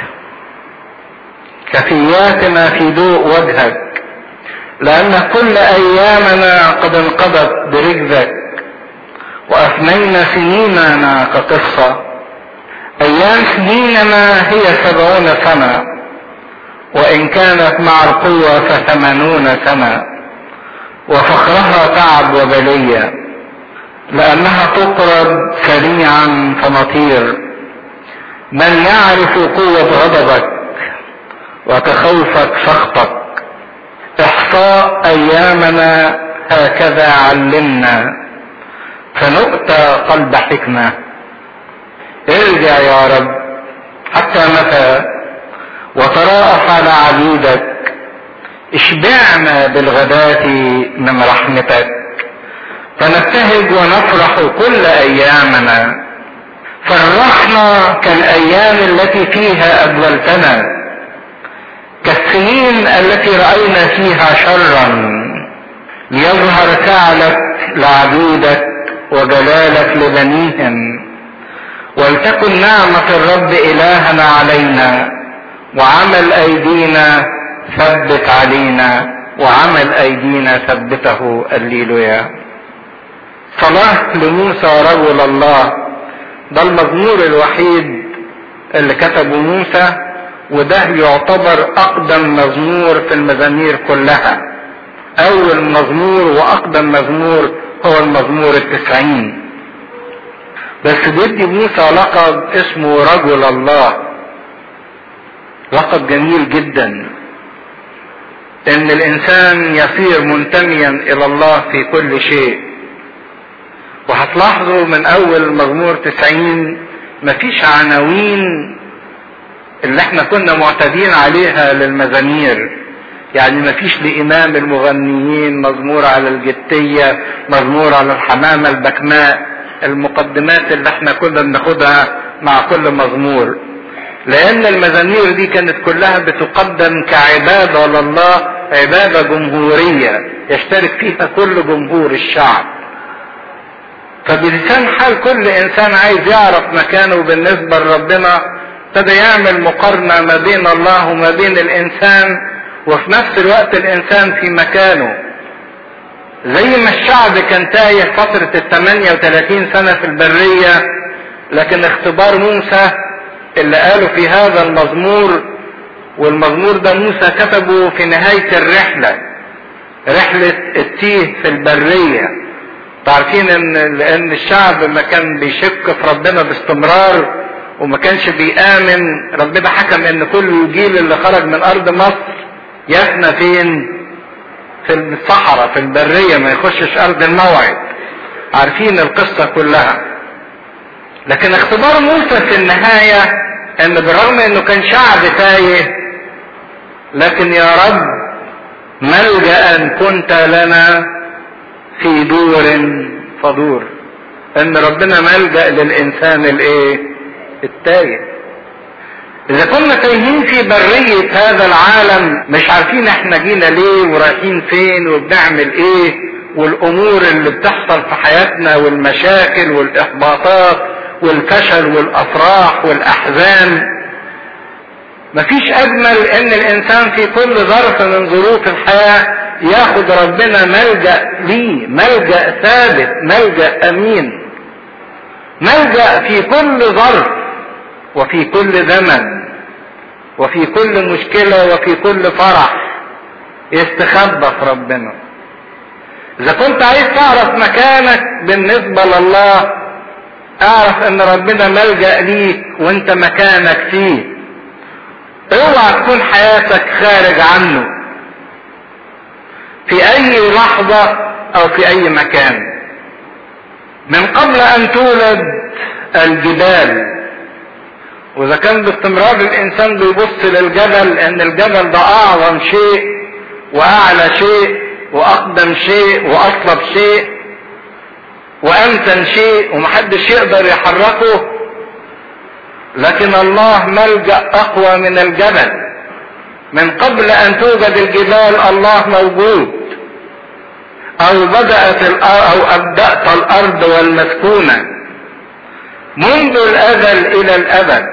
كفياتنا في ضوء وجهك لأن كل أيامنا قد انقضت برجلك وأفنينا سنيننا كقصة أيام سنيننا هي سبعون سنة وإن كانت مع القوة فثمانون سنة وفخرها تعب وبلية لأنها تقرب سريعا فنطير من يعرف قوة غضبك وتخوفك سخطك احصاء ايامنا هكذا علمنا فنؤتى قلب حكمة ارجع يا رب حتى متى وتراءف على عبيدك اشبعنا بالغداة من رحمتك فنبتهج ونفرح كل ايامنا فرحنا كالايام التي فيها ادولتنا كالسنين التي راينا فيها شرا ليظهر فعلك لعبيدك وجلالك لبنيهم ولتكن نعمة الرب إلهنا علينا وعمل أيدينا ثبت علينا وعمل أيدينا ثبته الليلويا صلاة لموسى رجل الله ده المزمور الوحيد اللي كتبه موسى وده يعتبر اقدم مزمور في المزامير كلها اول مزمور واقدم مزمور هو المزمور التسعين بس بيدي موسى لقب اسمه رجل الله لقب جميل جدا ان الانسان يصير منتميا الى الله في كل شيء وهتلاحظوا من اول مزمور تسعين مفيش عناوين اللي احنا كنا معتادين عليها للمزامير يعني مفيش لإمام المغنيين مزمور على الجتية مزمور على الحمامة البكماء المقدمات اللي احنا كنا بناخدها مع كل مزمور لان المزامير دي كانت كلها بتقدم كعبادة لله عبادة جمهورية يشترك فيها كل جمهور الشعب فبلسان حال كل انسان عايز يعرف مكانه بالنسبة لربنا ابتدى يعمل مقارنة ما بين الله وما بين الانسان وفي نفس الوقت الانسان في مكانه زي ما الشعب كان تايه فترة ال 38 سنة في البرية لكن اختبار موسى اللي قاله في هذا المزمور والمزمور ده موسى كتبه في نهاية الرحلة رحلة التيه في البرية تعرفين ان لان الشعب ما كان بيشك في ربنا باستمرار وما كانش بيآمن ربنا حكم ان كل الجيل اللي خرج من ارض مصر يفنى فين في الصحراء في البرية ما يخشش ارض الموعد عارفين القصة كلها لكن اختبار موسى في النهاية ان بالرغم انه كان شعب تايه لكن يا رب ملجأ كنت لنا في دور فدور ان ربنا ملجأ للانسان الايه التايه اذا كنا تايهين في برية هذا العالم مش عارفين احنا جينا ليه ورايحين فين وبنعمل ايه والامور اللي بتحصل في حياتنا والمشاكل والاحباطات والفشل والافراح والاحزان مفيش اجمل ان الانسان في كل ظرف من ظروف الحياة ياخد ربنا ملجأ ليه ملجأ ثابت ملجأ امين ملجأ في كل ظرف وفي كل زمن وفي كل مشكلة وفي كل فرح يستخبى في ربنا اذا كنت عايز تعرف مكانك بالنسبة لله اعرف ان ربنا ملجأ ليك وانت مكانك فيه اوعى تكون حياتك خارج عنه في اي لحظة او في اي مكان من قبل ان تولد الجبال واذا كان باستمرار الانسان بيبص للجبل ان الجبل ده اعظم شيء واعلى شيء واقدم شيء واصلب شيء وامتن شيء ومحدش يقدر يحركه لكن الله ملجأ اقوى من الجبل من قبل ان توجد الجبال الله موجود او بدأت الارض او ابدأت الارض والمسكونة منذ الازل الى الابد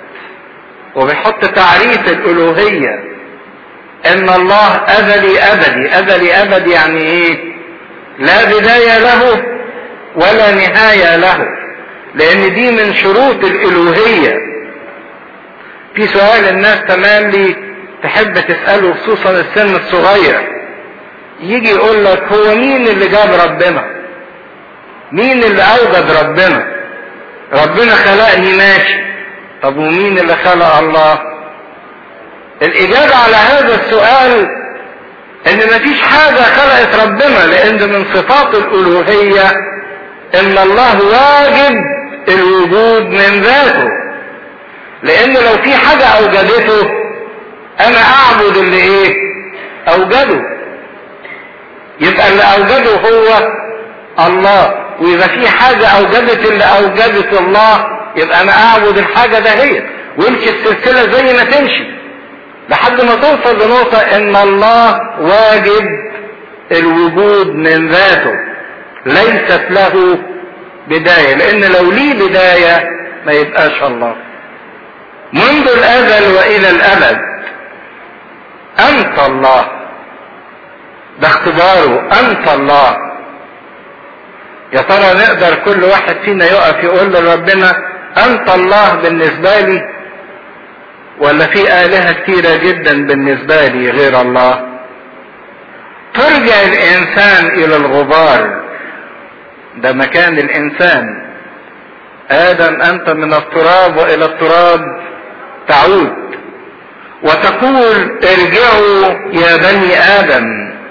وبيحط تعريف الالوهية ان الله ازلي ابدي ازلي ابدي يعني ايه لا بداية له ولا نهاية له لان دي من شروط الالوهية في سؤال الناس تملي تحب تسأله خصوصا السن الصغير يجي يقول لك هو مين اللي جاب ربنا مين اللي اوجد ربنا ربنا خلقني ماشي طب ومين اللي خلق الله الاجابة على هذا السؤال ان مفيش حاجة خلقت ربنا لان من صفات الالوهية ان الله واجب الوجود من ذاته لان لو في حاجة اوجدته انا اعبد اللي ايه اوجده يبقى اللي اوجده هو الله واذا في حاجة اوجدت اللي اوجدت الله يبقى انا اعبد الحاجة ده هي ويمشي السلسلة زي ما تمشي لحد ما توصل لنقطة ان الله واجب الوجود من ذاته ليست له بداية لان لو ليه بداية ما يبقاش الله منذ الازل والى الابد انت الله ده اختباره انت الله يا ترى نقدر كل واحد فينا يقف يقول لربنا انت الله بالنسبة لي ولا في آلهة كتيرة جدا بالنسبة لي غير الله ترجع الإنسان إلى الغبار ده مكان الإنسان آدم أنت من التراب وإلى التراب تعود وتقول ارجعوا يا بني آدم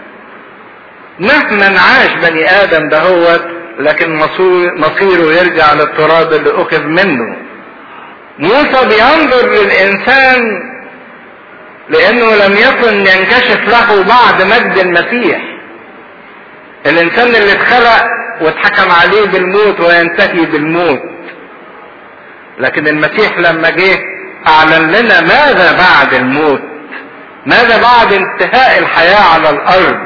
مهما عاش بني آدم دهوت لكن مصيره يرجع للتراب اللي أخذ منه موسى بينظر للإنسان لأنه لم يكن ينكشف له بعد مجد المسيح الإنسان اللي اتخلق واتحكم عليه بالموت وينتهي بالموت لكن المسيح لما جه اعلن لنا ماذا بعد الموت ماذا بعد انتهاء الحياة على الارض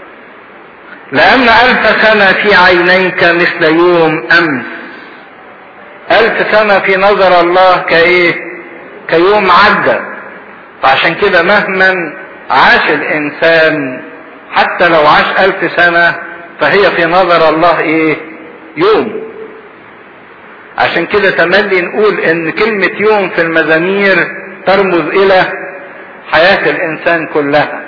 لان الف سنة في عينيك مثل يوم امس الف سنة في نظر الله كايه كيوم عدى فعشان كده مهما عاش الانسان حتى لو عاش الف سنة فهي في نظر الله ايه يوم عشان كده تملي نقول ان كلمة يوم في المزامير ترمز الى حياة الانسان كلها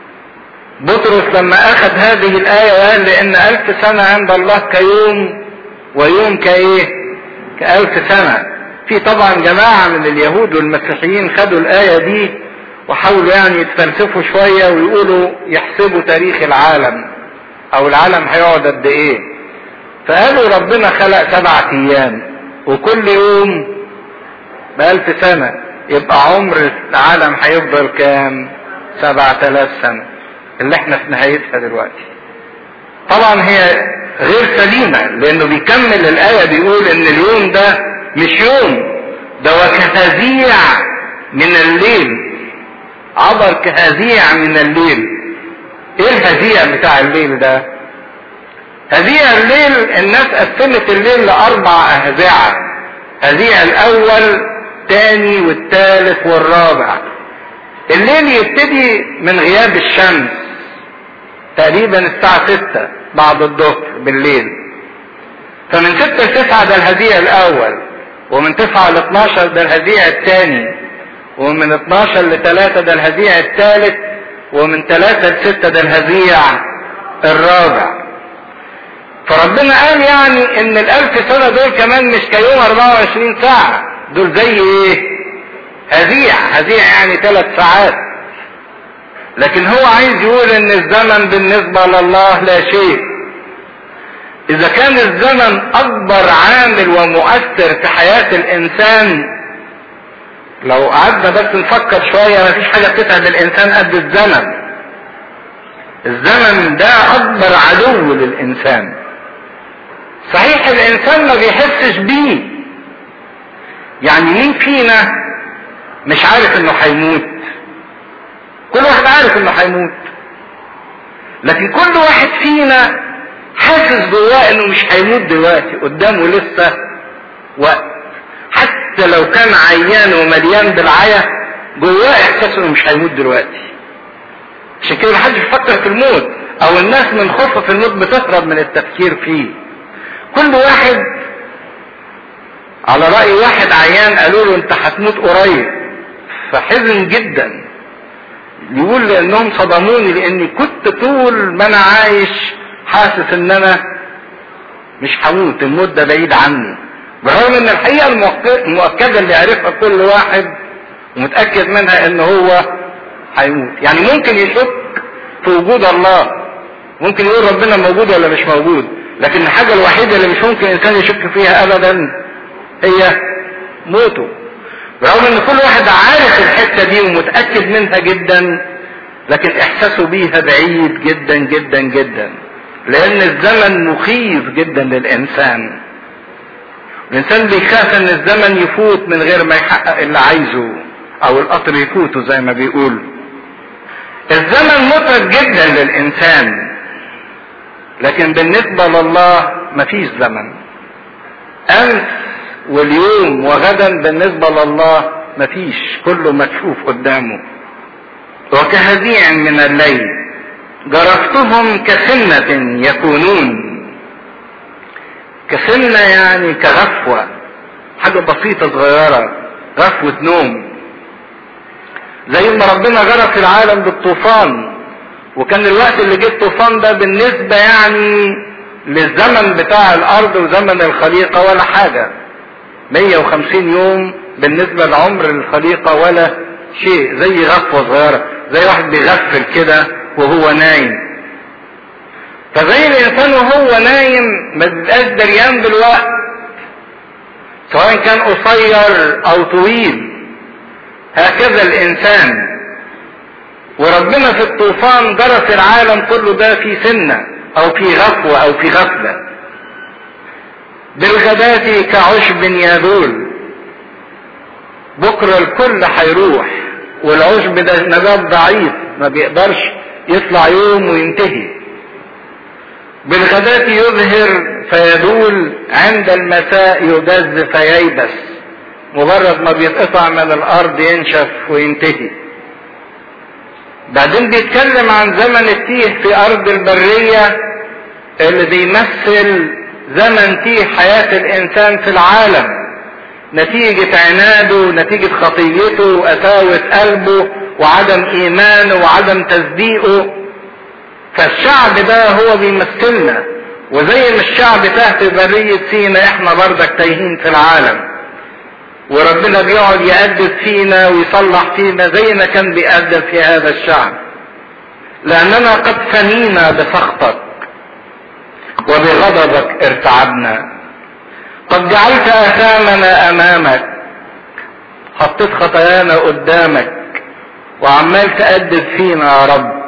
بطرس لما اخذ هذه الاية وقال لان الف سنة عند الله كيوم ويوم كايه كالف سنة في طبعا جماعة من اليهود والمسيحيين خدوا الاية دي وحاولوا يعني يتفلسفوا شوية ويقولوا يحسبوا تاريخ العالم او العالم هيقعد قد ايه فقالوا ربنا خلق سبعة ايام وكل يوم بألف سنة يبقى عمر العالم هيفضل كام سبعة آلاف سنة اللي احنا في نهايتها دلوقتي طبعا هي غير سليمة لانه بيكمل الآية بيقول ان اليوم ده مش يوم ده وكهزيع من الليل عبر كهزيع من الليل ايه الهزيع بتاع الليل ده هزيع الليل الناس قسمت الليل لاربع اهزعة هزيع الاول تاني والثالث والرابع الليل يبتدي من غياب الشمس تقريبا الساعة ستة بعد الظهر بالليل فمن ستة لتسعة ده الهزيع الاول ومن تسعة ل 12 ده الهزيع الثاني ومن 12 ل 3 ده الهزيع الثالث ومن 3 ل 6 ده الهزيع الرابع فربنا قال يعني ان الالف سنة دول كمان مش كيوم 24 ساعة دول زي ايه هزيع هزيع يعني ثلاث ساعات لكن هو عايز يقول ان الزمن بالنسبة لله لا شيء اذا كان الزمن اكبر عامل ومؤثر في حياة الانسان لو قعدنا بس نفكر شوية مفيش حاجة بتتعب الانسان قد الزمن الزمن ده اكبر عدو للانسان صحيح الانسان ما بيحسش بيه يعني مين فينا مش عارف انه هيموت كل واحد عارف انه هيموت لكن كل واحد فينا حاسس جواه انه مش هيموت دلوقتي قدامه لسه وقت حتى لو كان عيان ومليان بالعيا جواه احساس انه مش هيموت دلوقتي عشان كده محدش بيفكر في الموت او الناس من خوفها في الموت بتهرب من التفكير فيه كل واحد على رأي واحد عيان قالوا له انت هتموت قريب فحزن جدا يقول لانهم صدموني لاني كنت طول ما انا عايش حاسس ان انا مش هموت الموت ده بعيد عني بالرغم ان الحقيقه المؤكده اللي عرفها كل واحد ومتاكد منها ان هو هيموت يعني ممكن يشك في وجود الله ممكن يقول ربنا موجود ولا مش موجود لكن الحاجه الوحيده اللي مش ممكن انسان يشك فيها ابدا هي موته برغم ان كل واحد عارف الحته دي ومتاكد منها جدا لكن احساسه بيها بعيد جدا جدا جدا لان الزمن مخيف جدا للانسان الانسان بيخاف ان الزمن يفوت من غير ما يحقق اللي عايزه او القطر يفوته زي ما بيقول الزمن متعب جدا للانسان لكن بالنسبة لله مفيش زمن امس واليوم وغدا بالنسبة لله مفيش كله مكشوف قدامه وكهزيع من الليل جرفتهم كسنة يكونون كسنة يعني كغفوة حاجة بسيطة صغيرة غفوة نوم زي ما ربنا غرق العالم بالطوفان وكان الوقت اللي جه الطوفان ده بالنسبة يعني للزمن بتاع الارض وزمن الخليقة ولا حاجة 150 يوم بالنسبة لعمر الخليقة ولا شيء زي غفوة صغيرة زي واحد بيغفل كده وهو نايم فزي الانسان وهو نايم ما بيبقاش دريان بالوقت سواء كان قصير او طويل هكذا الانسان وربنا في الطوفان جرس العالم كله ده في سنة او في غفوة او في غفلة بالغداة كعشب يذول بكرة الكل هيروح والعشب ده نبات ضعيف ما بيقدرش يطلع يوم وينتهي بالغداة يظهر فيدول عند المساء يجز فييبس مجرد ما بيتقطع من الارض ينشف وينتهي بعدين بيتكلم عن زمن التيه في ارض البرية اللي بيمثل زمن تيه حياة الانسان في العالم نتيجة عناده نتيجة خطيته وقساوة قلبه وعدم ايمانه وعدم تصديقه فالشعب ده هو بيمثلنا وزي ما الشعب تاه في برية سينا احنا بردك تايهين في العالم وربنا بيقعد يأدب فينا ويصلح فينا زي ما كان بيأدب في هذا الشعب لأننا قد فنينا بسخطك وبغضبك ارتعبنا قد جعلت آثامنا أمامك حطيت خطايانا قدامك وعمال تأدب فينا يا رب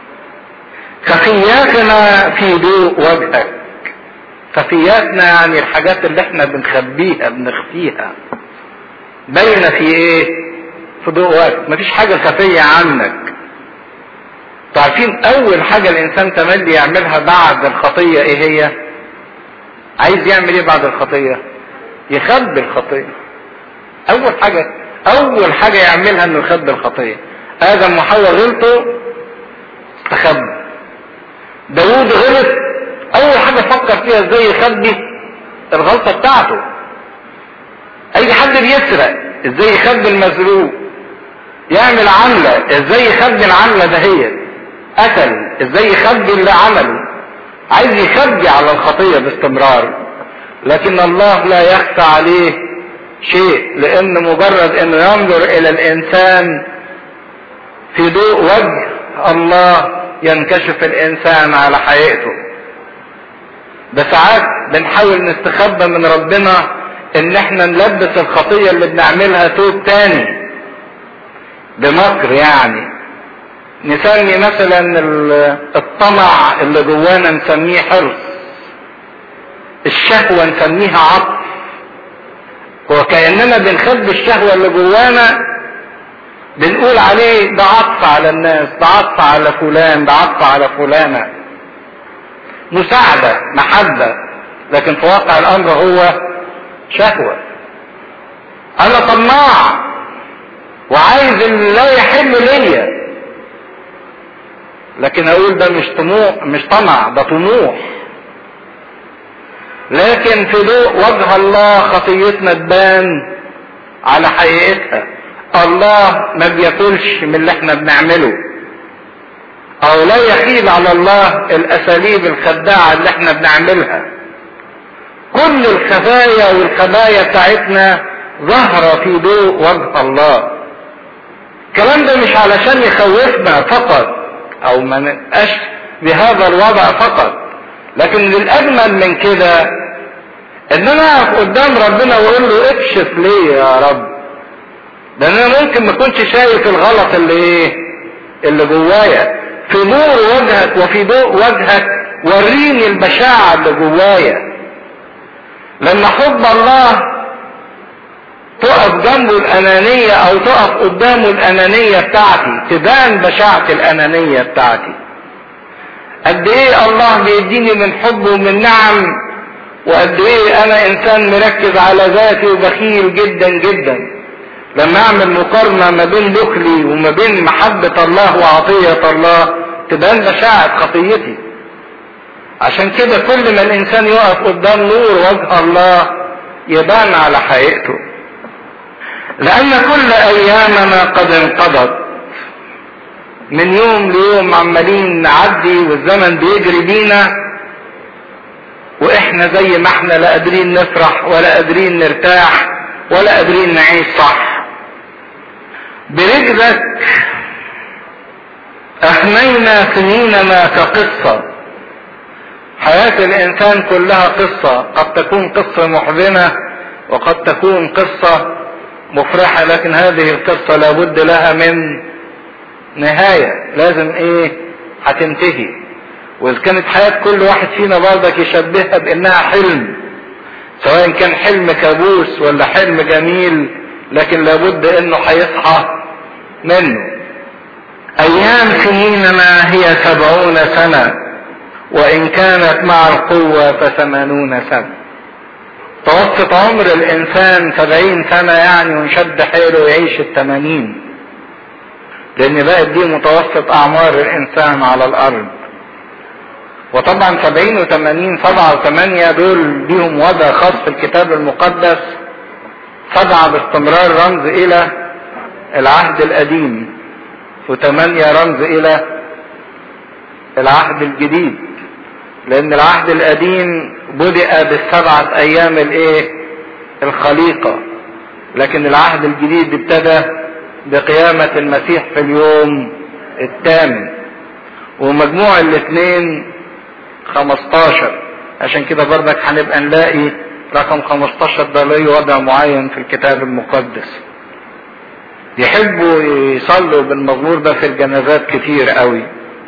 خفياتنا في ضوء وجهك خفياتنا يعني الحاجات اللي احنا بنخبيها بنخفيها باينة في ايه في ضوء وجهك مفيش حاجة خفية عنك عارفين اول حاجة الانسان تملي يعملها بعد الخطية ايه هي عايز يعمل ايه بعد الخطية يخبي الخطية اول حاجة اول حاجة يعملها انه يخبي الخطية ادم وحواء غلطوا استخبوا داود غلط اول حاجة فكر فيها ازاي يخبي الغلطة بتاعته اي حد بيسرق ازاي يخبي المسروق يعمل عملة ازاي يخبي العملة دهيت قتل ازاي يخبي اللي عمله عايز يخبي على الخطية باستمرار لكن الله لا يخفى عليه شيء لان مجرد انه ينظر الى الانسان في ضوء وجه الله ينكشف الانسان على حقيقته ده ساعات بنحاول نستخبى من ربنا ان احنا نلبس الخطية اللي بنعملها توب تاني بمكر يعني نسمي مثلا الطمع اللي جوانا نسميه حرص الشهوة نسميها عطف وكأننا بنخبي الشهوة اللي جوانا بنقول عليه ده عطف على الناس ده عطف على فلان ده عطف على فلانة مساعدة محبة لكن في واقع الامر هو شهوة انا طماع وعايز اللي لا يحل ليا لكن اقول ده مش طموح مش طمع ده طموح لكن في ضوء وجه الله خطيتنا تبان على حقيقتها الله ما بياكلش من اللي احنا بنعمله او لا يحيل على الله الاساليب الخداعة اللي احنا بنعملها كل الخفايا والخبايا بتاعتنا ظاهرة في ضوء وجه الله الكلام ده مش علشان يخوفنا فقط او ما نبقاش بهذا الوضع فقط لكن للاجمل من كده ان انا اقف قدام ربنا واقول له اكشف ليه يا رب لان انا ممكن ما كنتش شايف الغلط اللي ايه اللي جوايا في نور وجهك وفي ضوء وجهك وريني البشاعة اللي جوايا لما حب الله تقف جنبه الأنانية أو تقف قدامه الأنانية بتاعتي تبان بشاعة الأنانية بتاعتي قد إيه الله بيديني من حبه ومن نعم وقد إيه أنا إنسان مركز على ذاتي وبخيل جدا جدا لما أعمل مقارنة ما بين بخلي وما بين محبة الله وعطية الله تبان بشاعة خطيتي عشان كده كل ما الإنسان يقف قدام نور وجه الله يبان على حقيقته لأن كل أيامنا قد انقضت من يوم ليوم عمالين نعدي والزمن بيجري بينا وإحنا زي ما إحنا لا قادرين نفرح ولا قادرين نرتاح ولا قادرين نعيش صح برجلك أحمينا سنيننا كقصة حياة الإنسان كلها قصة قد تكون قصة محزنة وقد تكون قصة مفرحة لكن هذه القصة لابد لها من نهاية لازم ايه هتنتهي واذا كانت حياة كل واحد فينا برضك يشبهها بانها حلم سواء كان حلم كابوس ولا حلم جميل لكن لابد انه هيصحى منه ايام سنيننا هي سبعون سنة وان كانت مع القوة فثمانون سنة توسط عمر الانسان سبعين سنة يعني ونشد حيله ويعيش الثمانين لان بقت دي متوسط اعمار الانسان على الارض وطبعا سبعين وثمانين سبعة وثمانية دول ليهم وضع خاص في الكتاب المقدس سبعة باستمرار رمز الى العهد القديم وثمانية رمز الى العهد الجديد لان العهد القديم بدأ بالسبعة ايام الايه الخليقة لكن العهد الجديد ابتدى بقيامة المسيح في اليوم الثامن ومجموع الاثنين 15 عشان كده برضك هنبقى نلاقي رقم 15 ده له وضع معين في الكتاب المقدس يحبوا يصلوا بالمزمور ده في الجنازات كتير قوي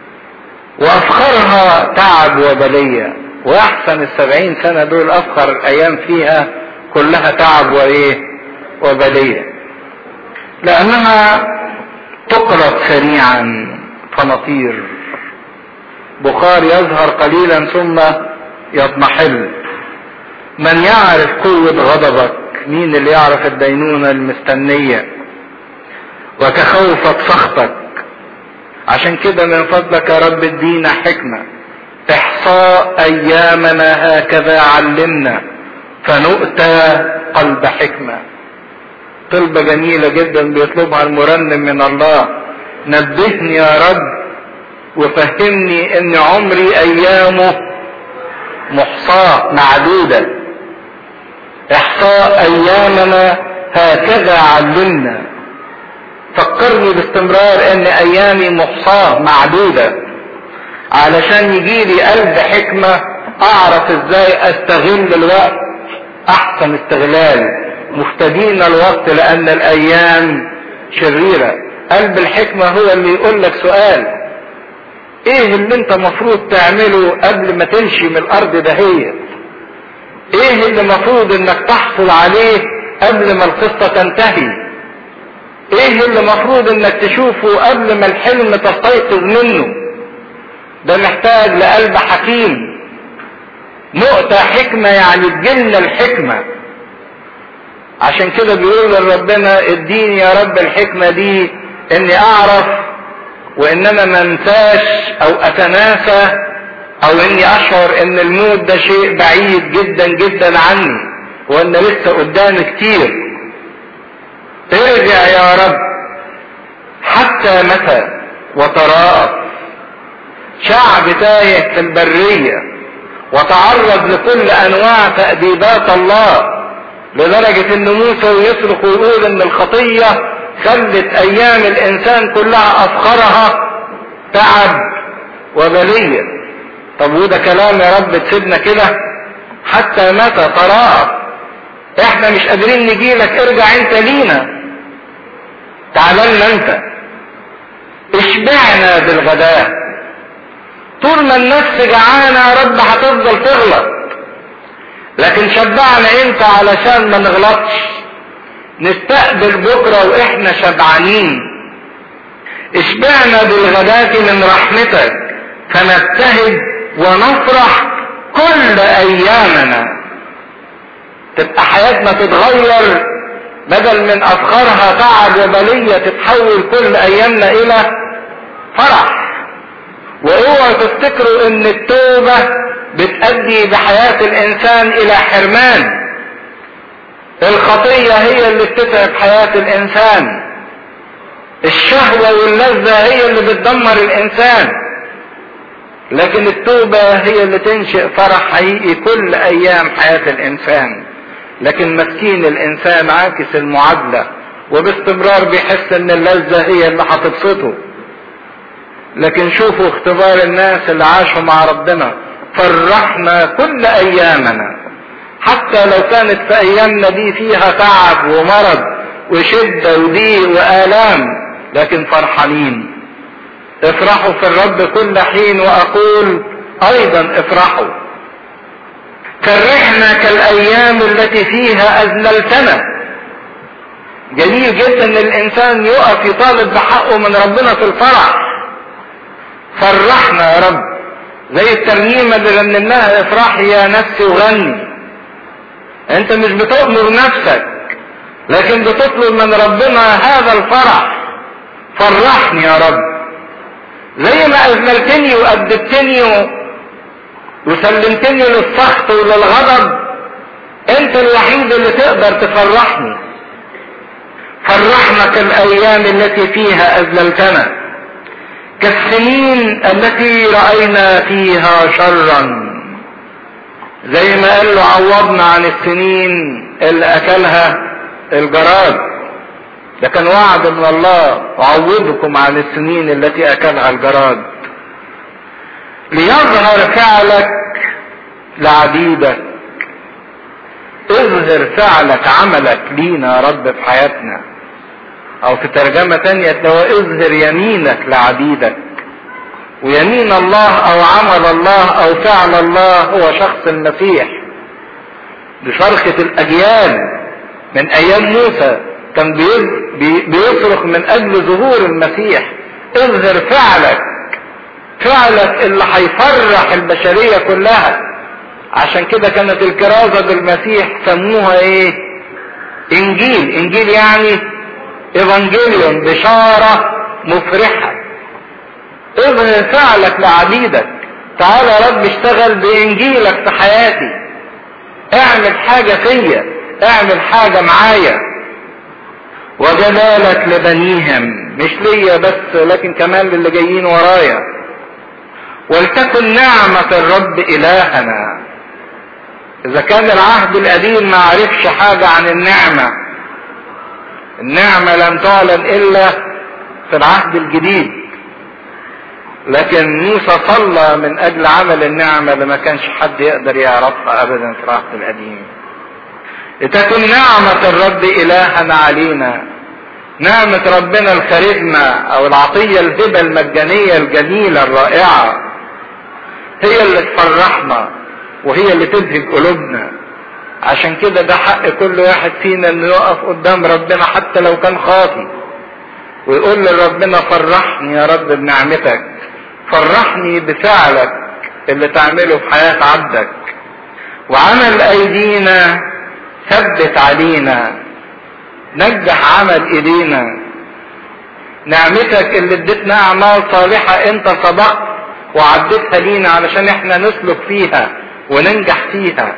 وافخرها تعب وبلية واحسن السبعين سنة دول افخر ايام فيها كلها تعب وايه وبلية لانها تقرب سريعا فنطير بخار يظهر قليلا ثم يضمحل من يعرف قوة غضبك مين اللي يعرف الدينونة المستنية وكخوفك سخطك عشان كده من فضلك يا رب ادينا حكمة احصاء ايامنا هكذا علمنا فنؤتى قلب حكمة طلبة جميلة جدا بيطلبها المرنم من الله نبهني يا رب وفهمني ان عمري ايامه محصاة معدودة احصاء ايامنا هكذا علمنا فكرني باستمرار ان ايامي محصاة معدودة علشان يجيلي قلب حكمة اعرف ازاي استغل الوقت احسن استغلال مفتدين الوقت لان الايام شريرة قلب الحكمة هو اللي يقول لك سؤال ايه اللي انت مفروض تعمله قبل ما تمشي من الارض دهيت ايه اللي مفروض انك تحصل عليه قبل ما القصة تنتهي ايه اللي مفروض انك تشوفه قبل ما الحلم تستيقظ منه ده محتاج لقلب حكيم نقطة حكمة يعني تجيلنا الحكمة عشان كده بيقول لربنا اديني يا رب الحكمة دي اني اعرف وانما ما انساش او اتناسى او اني اشعر ان الموت ده شيء بعيد جدا جدا عني وان لسه قدامي كتير ارجع يا رب حتى متى وتراءت شعب تايه في البرية وتعرض لكل انواع تأديبات الله لدرجة ان موسى يصرخ ويقول ان الخطية خلت ايام الانسان كلها افخرها تعب وبلية طب وده كلام يا رب تسيبنا كده حتى متى تراءت احنا مش قادرين نجيلك ارجع انت لينا تعالى انت اشبعنا بالغداء طول ما النفس جعانة يا رب هتفضل تغلط لكن شبعنا انت علشان ما نغلطش نستقبل بكرة واحنا شبعانين اشبعنا بالغداة من رحمتك فنبتهج ونفرح كل ايامنا تبقى حياتنا تتغير بدل من افخارها تعب وبلية تتحول كل ايامنا الى فرح واوعوا تفتكروا ان التوبة بتأدي بحياة الانسان الى حرمان الخطية هي اللي بتتعب حياة الانسان الشهوة واللذة هي اللي بتدمر الانسان لكن التوبة هي اللي تنشئ فرح حقيقي كل ايام حياة الانسان لكن مسكين الانسان عاكس المعادلة وباستمرار بيحس ان اللذة هي اللي هتبسطه لكن شوفوا اختبار الناس اللي عاشوا مع ربنا فرحنا كل ايامنا حتى لو كانت في ايامنا دي فيها تعب ومرض وشدة وضيق والام لكن فرحانين افرحوا في الرب كل حين واقول ايضا افرحوا فرحنا كالايام التي فيها اذللتنا جميل جدا ان الانسان يقف يطالب بحقه من ربنا في الفرح فرحنا يا رب زي الترنيمه اللي رنمناها افرحي يا نفسي وغني انت مش بتأمر نفسك لكن بتطلب من ربنا هذا الفرح فرحني يا رب زي ما اذللتني وأدبتني وسلمتني للسخط وللغضب انت الوحيد اللي تقدر تفرحني فرحنا كالايام التي فيها اذللتنا كالسنين التي راينا فيها شرا زي ما قال له عوضنا عن السنين اللي اكلها الجراد ده كان وعد من الله اعوضكم عن السنين التي اكلها الجراد ليظهر فعلك لعبيدك اظهر فعلك عملك لينا يا رب في حياتنا او في ترجمة تانية تلاقوا اظهر يمينك لعبيدك ويمين الله او عمل الله او فعل الله هو شخص المسيح بشرخة الاجيال من ايام موسى كان بيصرخ من اجل ظهور المسيح اظهر فعلك فعلك اللي هيفرح البشرية كلها عشان كده كانت الكرازة بالمسيح سموها ايه انجيل انجيل يعني ايفانجيليون بشارة مفرحة اظهر فعلك لعبيدك تعال يا رب اشتغل بانجيلك في حياتي اعمل حاجة فيا اعمل حاجة معايا وجلالك لبنيهم مش ليا بس لكن كمان للي جايين ورايا ولتكن نعمة الرب إلهنا إذا كان العهد القديم ما عرفش حاجة عن النعمة النعمة لم تعلن إلا في العهد الجديد لكن موسى صلى من أجل عمل النعمة اللي ما كانش حد يقدر يعرفها أبدا في العهد القديم لتكن نعمة الرب إلهنا علينا نعمة ربنا الكاريزما أو العطية الهبة المجانية الجميلة الرائعة هي اللي تفرحنا وهي اللي تبهج قلوبنا عشان كده ده حق كل واحد فينا انه يقف قدام ربنا حتى لو كان خاطي ويقول لربنا فرحني يا رب بنعمتك فرحني بفعلك اللي تعمله في حياة عبدك وعمل ايدينا ثبت علينا نجح عمل ايدينا نعمتك اللي اديتنا اعمال صالحة انت سبقت وعدتها لينا علشان احنا نسلك فيها وننجح فيها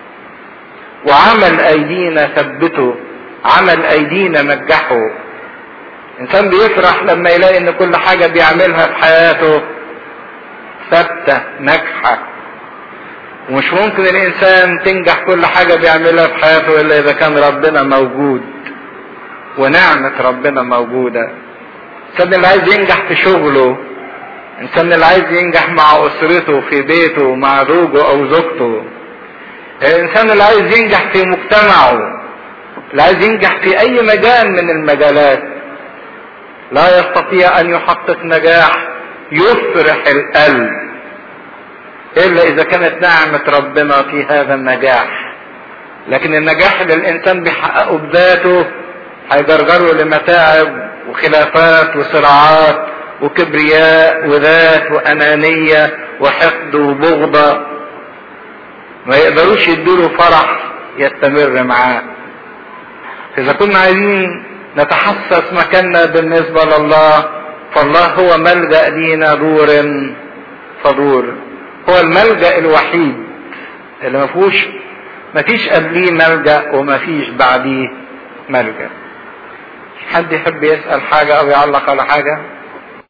وعمل ايدينا ثبته عمل ايدينا نجحه انسان بيفرح لما يلاقي ان كل حاجة بيعملها في حياته ثابتة ناجحة ومش ممكن الانسان تنجح كل حاجة بيعملها في حياته الا اذا كان ربنا موجود ونعمة ربنا موجودة الانسان اللي عايز ينجح في شغله الانسان اللي عايز ينجح مع اسرته في بيته مع زوجه او زوجته الانسان اللي عايز ينجح في مجتمعه اللي عايز ينجح في اي مجال من المجالات لا يستطيع ان يحقق نجاح يفرح القلب الا اذا كانت نعمة ربنا في هذا النجاح لكن النجاح اللي الانسان بيحققه بذاته هيجرجره لمتاعب وخلافات وصراعات وكبرياء وذات وانانية وحقد وبغضة ما يقدروش يدوله فرح يستمر معاه اذا كنا عايزين نتحسس مكاننا بالنسبة لله فالله هو ملجأ لينا دور فدور هو الملجأ الوحيد اللي ما فيهوش ما فيش قبليه ملجأ وما فيش بعديه ملجأ حد يحب يسأل حاجة أو يعلق على حاجة